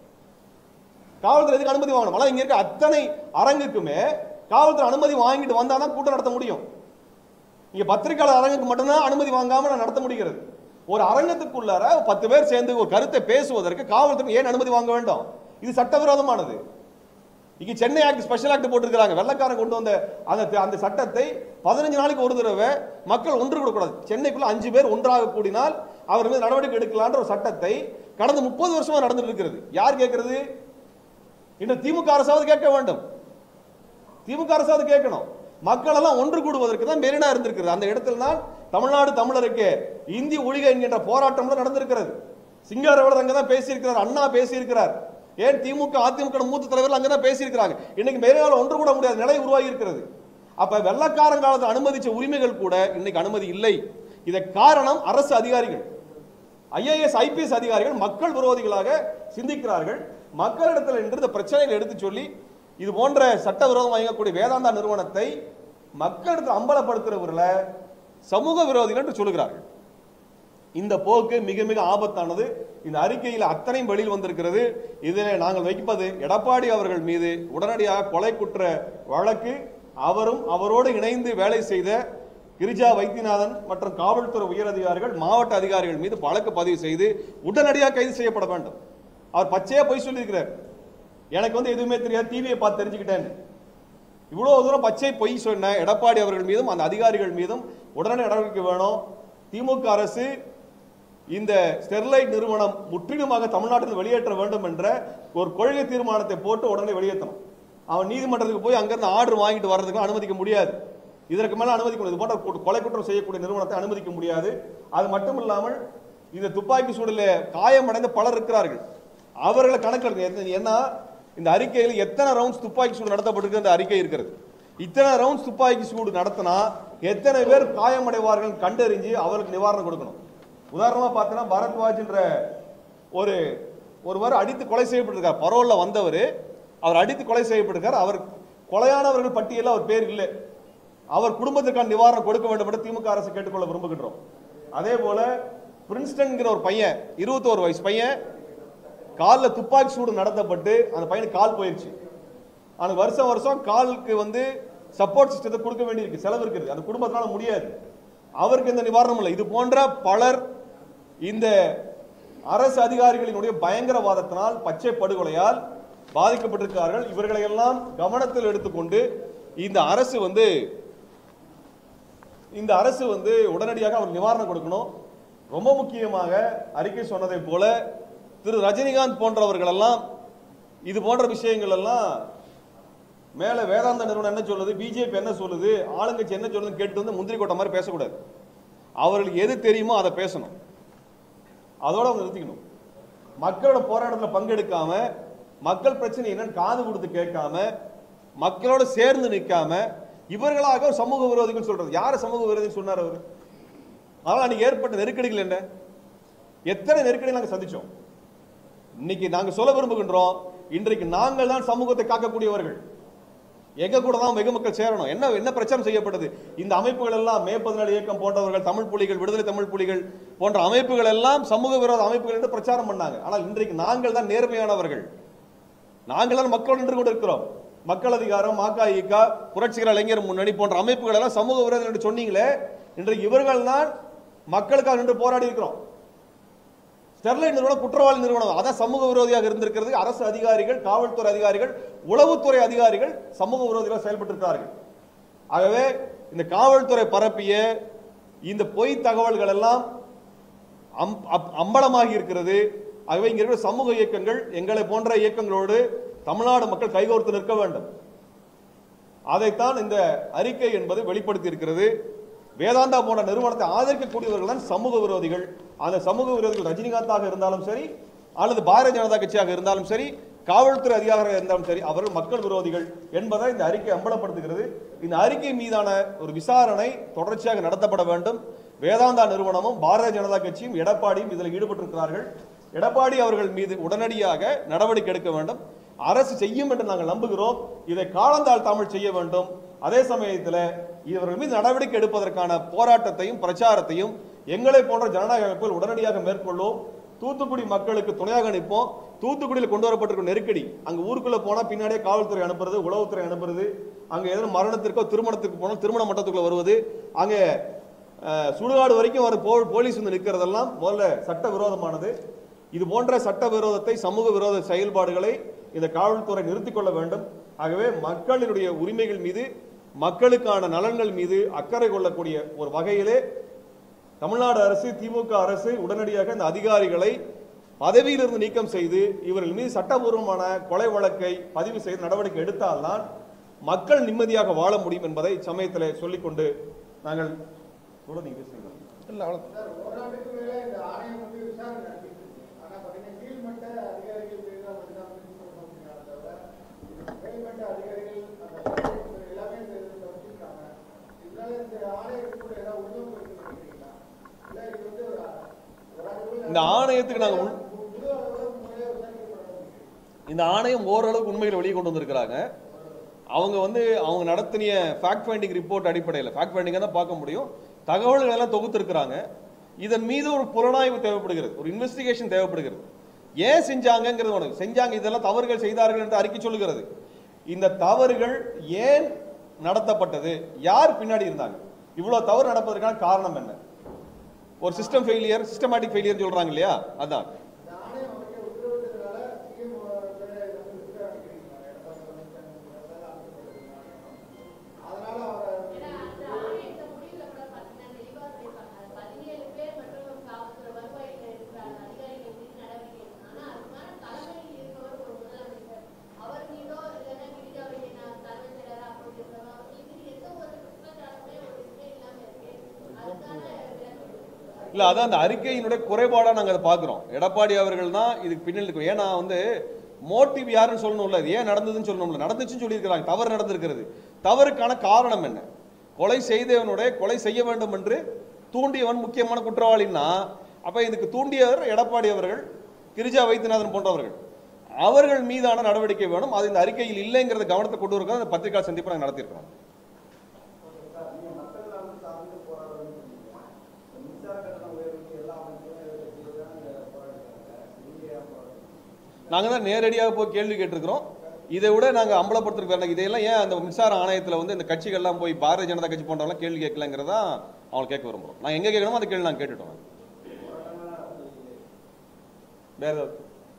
காவல்துறை எதுக்கு அனுமதி வாங்கணும் ஆனா இங்க இருக்க அத்தனை அரங்குக்குமே காவல்துறை அனுமதி வாங்கிட்டு வந்தாதான் கூட்டம் நடத்த முடியும் இங்க பத்திரிகையாளர் அரங்குக்கு மட்டும்தான் அனுமதி வாங்காம நான் நடத்த முடிகிறது ஒரு அரங்கத்துக்குள்ளார பத்து பேர் சேர்ந்து ஒரு கருத்தை பேசுவதற்கு காவல்துறை ஏன் அனுமதி வாங்க வேண்டும் இது சட்டவிரோதமானது இங்க சென்னை ஆக்ட் ஸ்பெஷல் ஆக்ட் போட்டிருக்காங்க வெள்ளக்காரன் கொண்டு வந்த அந்த அந்த சட்டத்தை பதினஞ்சு நாளைக்கு ஒரு தடவை மக்கள் ஒன்று கூடக்கூடாது சென்னைக்குள்ள அஞ்சு பேர் ஒன்றாக கூடினால் அவர் மீது நடவடிக்கை எடுக்கலான்ற ஒரு சட்டத்தை கடந்த முப்பது வருஷமா நடந்துட்டு இருக்கிறது யார் கேட்கிறது இன்று திமுக அரசாவது கேட்க வேண்டும் திமுக அரசாவது கேட்கணும் மக்கள் எல்லாம் ஒன்று கூடுவதற்கு தான் மெரினா இருந்திருக்கிறது அந்த இடத்தில் தான் தமிழ்நாடு தமிழருக்கு இந்தி ஒழிக என்கின்ற போராட்டம் நடந்திருக்கிறது சிங்காரவேலர் அங்கே தான் பேசியிருக்கிறார் அண்ணா பேசியிருக்கிறார் ஏன் திமுக அதிமுக மூத்த தலைவர்கள் அங்கே தான் பேசியிருக்கிறாங்க இன்னைக்கு மெரினாவில் ஒன்று கூட முடியாத நிலை உருவாகி இருக்கிறது அப்ப வெள்ளக்காரன் காலத்தில் அனுமதிச்ச உரிமைகள் கூட இன்னைக்கு அனுமதி இல்லை இதை காரணம் அரசு அதிகாரிகள் ஐஏஎஸ் ஐபிஎஸ் அதிகாரிகள் மக்கள் விரோதிகளாக சிந்திக்கிறார்கள் மக்களிடத்தில் இன்று இந்த பிரச்சனைகளை எடுத்து சொல்லி இது போன்ற சட்டவிரோதம் வழங்கக்கூடிய வேதாந்தா நிறுவனத்தை மக்களிடத்தில் அம்பலப்படுத்துறவர்களை சமூக விரோதிகள் என்று சொல்லுகிறார்கள் இந்த போக்கு மிக மிக ஆபத்தானது இந்த அறிக்கையில் அத்தனையும் வெளியில் வந்திருக்கிறது இதில் நாங்கள் வைப்பது எடப்பாடி அவர்கள் மீது உடனடியாக கொலை குற்ற வழக்கு அவரும் அவரோடு இணைந்து வேலை செய்த கிரிஜா வைத்தியநாதன் மற்றும் காவல்துறை உயரதிகாரிகள் மாவட்ட அதிகாரிகள் மீது வழக்கு பதிவு செய்து உடனடியாக கைது செய்யப்பட வேண்டும் அவர் பச்சையா பொய் சொல்லியிருக்கிறார் எனக்கு வந்து எதுவுமே தெரியாது டிவியை பார்த்து தெரிஞ்சுக்கிட்டேன் இவ்வளவு தூரம் பச்சை பொய் சொன்ன எடப்பாடி அவர்கள் மீதும் அந்த அதிகாரிகள் மீதும் உடனே நடவடிக்கை வேணும் திமுக அரசு இந்த ஸ்டெர்லைட் நிறுவனம் முற்றிலுமாக தமிழ்நாட்டில் வெளியேற்ற வேண்டும் என்ற ஒரு கொள்கை தீர்மானத்தை போட்டு உடனே வெளியேற்றணும் அவன் நீதிமன்றத்துக்கு போய் அங்கிருந்து ஆர்டர் வாங்கிட்டு வர்றதுக்கு அனுமதிக்க முடியாது இதற்கு மேல அனுமதிக்க முடியாது இது போன்ற கு- கொலை குற்றம் செய்யக்கூடிய நிறுவனத்தை அனுமதிக்க முடியாது அது மட்டும் இல்லாமல் இந்த துப்பாக்கி சூடில் காயமடைந்த பலர் இருக்கிறார்கள் அவர்களை கணக்கில் எடுங்க. எத்தனை- ஏன்னா இந்த அறிக்கையில் எத்தனை ரவுண்ட்ஸ் துப்பாக்கி சூடு நடத்தப்பட்டிருக்கு அந்த அறிக்கை இருக்கிறது இத்தனை ரவுண்ட்ஸ் துப்பாக்கி சூடு நடத்தினா எத்தனை பேர் காயமடைவார்கள் கண்டறிஞ்சு அவருக்கு நிவாரணம் கொடுக்கணும் உதாரணமா பார்த்தீங்கன்னா பரத்வாஜ்ன்ற ஒரு ஒருவர் அடித்து கொலை செய்யப்பட்டிருக்கார் பரோல்ல வந்தவர் அவர் அடித்து கொலை செய்யப்பட்டிருக்கார் அவர் கொலையானவர்கள் பட்டியலில் அவர் பேர் இல்லை அவர் குடும்பத்திற்கான நிவாரணம் கொடுக்க வேண்டும் என்று திமுக அரசு கேட்டுக்கொள்ள விரும்புகின்றோம் அதே போல பிரின்ஸ்டன்ங்கிற ஒரு பையன் இருபத்தோரு வயசு பையன் காலில் துப்பாக்கி சூடு நடத்தப்பட்டு அந்த பையனுக்கு கால் போயிடுச்சு அவனுக்கு வருஷம் வருஷம் காலுக்கு வந்து சப்போர்ட் சிஸ்டத்தை கொடுக்க வேண்டியிருக்கு செலவு இருக்குது அந்த குடும்பத்தினால முடியாது அவருக்கு இந்த நிவாரணம் இல்லை இது போன்ற பலர் இந்த அரசு அதிகாரிகளினுடைய பயங்கரவாதத்தினால் பச்சை படுகொலையால் பாதிக்கப்பட்டிருக்கிறார்கள் இவர்களை எல்லாம் கவனத்தில் எடுத்துக்கொண்டு இந்த அரசு வந்து இந்த அரசு வந்து உடனடியாக அவர் நிவாரணம் கொடுக்கணும் ரொம்ப முக்கியமாக அறிக்கை சொன்னதை போல திரு ரஜினிகாந்த் போன்றவர்கள் எல்லாம் இது போன்ற விஷயங்கள் எல்லாம் மேல வேதாந்த நிறுவனம் என்ன சொல்லுது பிஜேபி என்ன சொல்லுது ஆளுங்கட்சி என்ன சொல்லுதுன்னு கேட்டு வந்து முந்திரி கொட்டை மாதிரி பேசக்கூடாது அவர்களுக்கு எது தெரியுமோ அதை பேசணும் அதோட அவங்க நிறுத்திக்கணும் மக்களோட போராட்டத்தில் பங்கெடுக்காம மக்கள் பிரச்சனை என்னன்னு காது கொடுத்து கேட்காம மக்களோட சேர்ந்து நிற்காம இவர்களாக சமூக விரோதிகள் சொல்றது யார சமூக விரோதிகள் சொன்னார் அவர் அதனால அன்னைக்கு ஏற்பட்ட நெருக்கடிகள் என்ன எத்தனை நெருக்கடி நாங்க சந்திச்சோம் இன்னைக்கு நாங்க சொல்ல விரும்புகின்றோம் இன்றைக்கு நாங்கள் தான் சமூகத்தை காக்கக்கூடியவர்கள் எங்க கூட தான் வெகு மக்கள் சேரணும் என்ன என்ன பிரச்சாரம் செய்யப்பட்டது இந்த அமைப்புகள் எல்லாம் மே பதினேழு இயக்கம் போன்றவர்கள் தமிழ் புலிகள் விடுதலை தமிழ் புலிகள் போன்ற அமைப்புகள் எல்லாம் சமூக விரோத அமைப்புகள் என்று பிரச்சாரம் பண்ணாங்க ஆனால் இன்றைக்கு நாங்கள் தான் நேர்மையானவர்கள் நாங்கள் தான் மக்கள் நின்று கொண்டு இருக்கிறோம் மக்கள் அதிகாரம் மகாயிகா புரட்சிகர இளைஞர் முன்னணி போன்ற அமைப்புகள் எல்லாம் சமூக விரோதம் என்று சொன்னீங்களே இன்றைக்கு இவர்கள் தான் மக்களுக்காக நின்று போராடி இருக்கிறோம் ஸ்டெர்லைட் நிறுவனம் குற்றவாளி நிறுவனம் அதான் சமூக விரோதியாக இருந்திருக்கிறது அரசு அதிகாரிகள் காவல்துறை அதிகாரிகள் உளவுத்துறை அதிகாரிகள் சமூக விரோதிகளாக செயல்பட்டிருக்கிறார்கள் ஆகவே இந்த காவல்துறை பரப்பிய இந்த பொய் தகவல்கள் எல்லாம் அம்- அப்- அம்பலமாகி இருக்கிறது ஆகவே இங்க இருக்கிற சமூக இயக்கங்கள் எங்களை போன்ற இயக்கங்களோடு தமிழ்நாடு மக்கள் கைகோர்த்து நிற்க வேண்டும் அதைத்தான் இந்த அறிக்கை என்பது வெளிப்படுத்தி இருக்கிறது வேதாந்தா போன்ற நிறுவனத்தை ஆதரிக்கக்கூடியவர்கள் தான் சமூக விரோதிகள் அந்த சமூக விரோதிகள் ரஜினிகாந்தாக இருந்தாலும் சரி அல்லது பாரதிய ஜனதா கட்சியாக இருந்தாலும் சரி காவல்துறை அதிகாரியாக இருந்தாலும் சரி அவர்கள் மக்கள் விரோதிகள் என்பதை இந்த அறிக்கை அம்பலப்படுத்துகிறது இந்த அறிக்கை மீதான ஒரு விசாரணை தொடர்ச்சியாக நடத்தப்பட வேண்டும் வேதாந்தா நிறுவனமும் பாரதிய ஜனதா கட்சியும் எடப்பாடியும் இதில் ஈடுபட்டிருக்கிறார்கள் எடப்பாடி அவர்கள் மீது உடனடியாக நடவடிக்கை எடுக்க வேண்டும் அரசு செய்யும் என்று நாங்கள் நம்புகிறோம் இதை காலந்தாழ்த்தாமல் செய்ய வேண்டும் அதே சமயத்தில் இவர்கள் மீது நடவடிக்கை எடுப்பதற்கான போராட்டத்தையும் பிரச்சாரத்தையும் எங்களை போன்ற ஜனநாயக அமைப்புகள் உடனடியாக மேற்கொள்ளும் தூத்துக்குடி மக்களுக்கு துணையாக நிற்போம் தூத்துக்குடியில் கொண்டு வரப்பட்டிருக்கும் நெருக்கடி அங்க ஊருக்குள்ள போனா பின்னாடியே காவல்துறை அனுப்புறது உளவுத்துறை அனுப்புறது அங்க எதுவும் மரணத்திற்கோ திருமணத்திற்கு போனால் திருமண மட்டத்துக்குள்ள வருவது அங்க அஹ், சுடுகாடு வரைக்கும் வர போ- போலீஸ் வந்து நிற்கிறதெல்லாம் முதல்ல சட்ட விரோதமானது இது போன்ற சட்ட விரோதத்தை சமூக விரோத செயல்பாடுகளை இந்த காவல்துறை நிறுத்திக் கொள்ள வேண்டும் ஆகவே மக்களினுடைய உரிமைகள் மீது மக்களுக்கான நலன்கள் மீது அக்கறை கொள்ளக்கூடிய ஒரு வகையிலே தமிழ்நாடு அரசு திமுக அரசு உடனடியாக இந்த அதிகாரிகளை பதவியிலிருந்து நீக்கம் செய்து இவர்கள் மீது சட்டபூர்வமான கொலை வழக்கை பதிவு செய்து நடவடிக்கை எடுத்தால்தான் மக்கள் நிம்மதியாக வாழ முடியும் என்பதை சமயத்தில் சொல்லிக்கொண்டு நாங்கள் கூட நீங்க பேசுங்க. இல்ல அவ்வளவு சார் ஓராண்டுக்கு மேல இந்த ஆணையம் வந்து விசாரணை நடத்திட்டு இருக்கு ஆனா பாத்தீங்கன்னா கீழ்மட்ட அதிகாரிகள் மீது தான் வந்து தான் சொல்றாங்க தவிர மேல்மட்ட அதிகாரிகள் அந்த பதவிகள் எல்லாமே இந்த இதுல வச்சிருக்காங்க இதனால இந்த ஆணையத்துக்கு கூட ஏதாவது உள்நோக்கம் இருக்குன்னு நினைக்கிறீங்களா இல்ல இது வந்து ஒரு ஓராண்டுக்குள்ள இந்த ஆணையத்துக்கு நாங்க உள்- புது அளவுல முறையா விசாரிக்கப்படணும் இந்த ஆணையம் ஓரளவுக்கு உண்மைகளை வெளியே கொண்டு வந்திருக்கிறாங்க அவங்க வந்து அவங்க நடத்தினிய ஃபேக்ட் ஃபைண்டிங் ரிப்போர்ட் அடிப்படையில் ஃபேக்ட் ஃபைண்டிங்கை தான் பார்க்க முடியும் தகவல்கள் எல்லாம் தொகுத்திருக்கிறாங்க இதன் மீது ஒரு புலனாய்வு தேவைப்படுகிறது ஒரு இன்வெஸ்டிகேஷன் தேவைப்படுகிறது ஏன் செஞ்சாங்கங்கிறது உனக்கு செஞ்சாங்க இதெல்லாம் தவறுகள் செய்தார்கள் என்று அறிக்கை சொல்லுகிறது இந்த தவறுகள் ஏன் நடத்தப்பட்டது யார் பின்னாடி இருந்தாங்க இவ்வளவு தவறு நடப்பதற்கான காரணம் என்ன ஒரு சிஸ்டம் ஃபெயிலியர் சிஸ்டமேட்டிக் ஃபெயிலியர் சொல்றாங்க இல்லையா அதான் இந்த ஆணையம் அமைக்க உத்தரவிட்டதுனால சிஎம் வந்து விசாரிக்கிறீங்களா எடப்பாடி பழனிசாமி மேல அமைக்கப்படுது அதனால அவரை ஏன்னா அந்த ஆணையத்தை முடிவுல கூட பார்த்தீங்கன்னா தெளிவா சொல்லியிருப்பாங்க. அது 17 பேர் மற்றும் காவல்துறை வருவாய்த்துறை இருக்கிற அந்த அதிகாரிகள் மீது நடவடிக்கை எடுக்கணும். ஆனா அதுக்கான தலைமையில் இருப்பவர் ஒரு முதலமைச்சர். அவர் மீதோ இல்லைன்னா கிரிஜாவுடைய நா- தலைமைச் செயலரா அப்படி இருக்கிறவங்க, அவர்கள் மீது எந்த ஒரு குற்றச்சாட்டுமே ஒரு இதுவே இல்லாம இருக்கு. அதுக்கான விளக்கம் இல்ல அதான் அந்த அறிக்கையினுடைய குறைபாடா நாங்க அதை பாக்குறோம் எடப்பாடி அவர்கள் தான் இதுக்கு பின்னணி இருக்கும் ஏன்னா வந்து மோட்டிவ் யாருன்னு சொல்லணும்ல இது ஏன் நடந்ததுன்னு சொல்லணும்ல நடந்துச்சுன்னு சொல்லியிருக்கிறாங்க தவறு நடந்திருக்கிறது தவறுக்கான காரணம் என்ன கொலை செய்தவனுடைய கொலை செய்ய வேண்டும் என்று தூண்டியவன் முக்கியமான குற்றவாளின்னா அப்ப இதுக்கு தூண்டியவர் எடப்பாடி அவர்கள் கிரிஜா வைத்தியநாதன் போன்றவர்கள் அவர்கள் மீதான நடவடிக்கை வேணும் அது இந்த அறிக்கையில் இல்லைங்கிறத கவனத்தை கொண்டு வருகிறது அந்த பத்திரிகா சந்திப்பை நாங்கள் நடத்தியிருக்கிறோம் நாங்க தான் நேரடியாக போய் கேள்வி கேட்டிருக்கிறோம் இதை விட நாங்க அம்பலப்படுத்திருக்கிறோம் இதையெல்லாம் ஏன் அந்த மின்சார ஆணையத்துல வந்து இந்த கட்சிகள்லாம் போய் பாரதிய ஜனதா கட்சி போன்றவங்க கேள்வி கேட்கலங்கிறதா அவங்க கேட்க விரும்புறோம் நான் எங்க கேட்கணுமோ அந்த கேள்வி நாங்க கேட்டுட்டோம் வேற ஏதாவது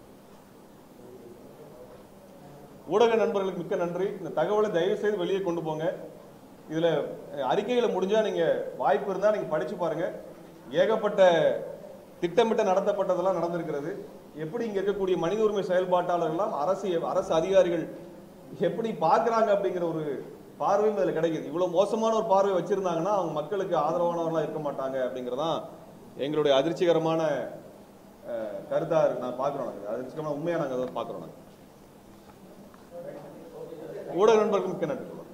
ஊடக நண்பர்களுக்கு மிக்க நன்றி இந்த தகவலை தயவு செய்து வெளியே கொண்டு போங்க இதுல அஹ், அறிக்கைகளை முடிஞ்சா நீங்க வாய்ப்பு இருந்தா நீங்க படிச்சு பாருங்க ஏகப்பட்ட திட்டமிட்ட நடத்தப்பட்டதெல்லாம் நடந்திருக்கிறது எப்படி இங்க இருக்கக்கூடிய மனித உரிமை செயல்பாட்டாளர்கள்லாம் அரசு அரசு அதிகாரிகள் எப்படி பார்க்கறாங்க அப்படிங்கிற ஒரு பார்வையும் இதுல கிடைக்குது இவ்வளவு மோசமான ஒரு பார்வை வச்சிருந்தாங்கன்னா அவங்க மக்களுக்கு ஆதரவானவர்களா இருக்க மாட்டாங்க அப்படிங்கறதான் எங்களுடைய அதிர்ச்சிகரமான அஹ், கருத்தா இருக்கு நான் பாக்குறோம் நாங்க அதிர்ச்சிகரமான உண்மையா நாங்க அதை பாக்குறோம் நாங்க ஊடக நண்பர்களுக்கு மிக்க நன்றி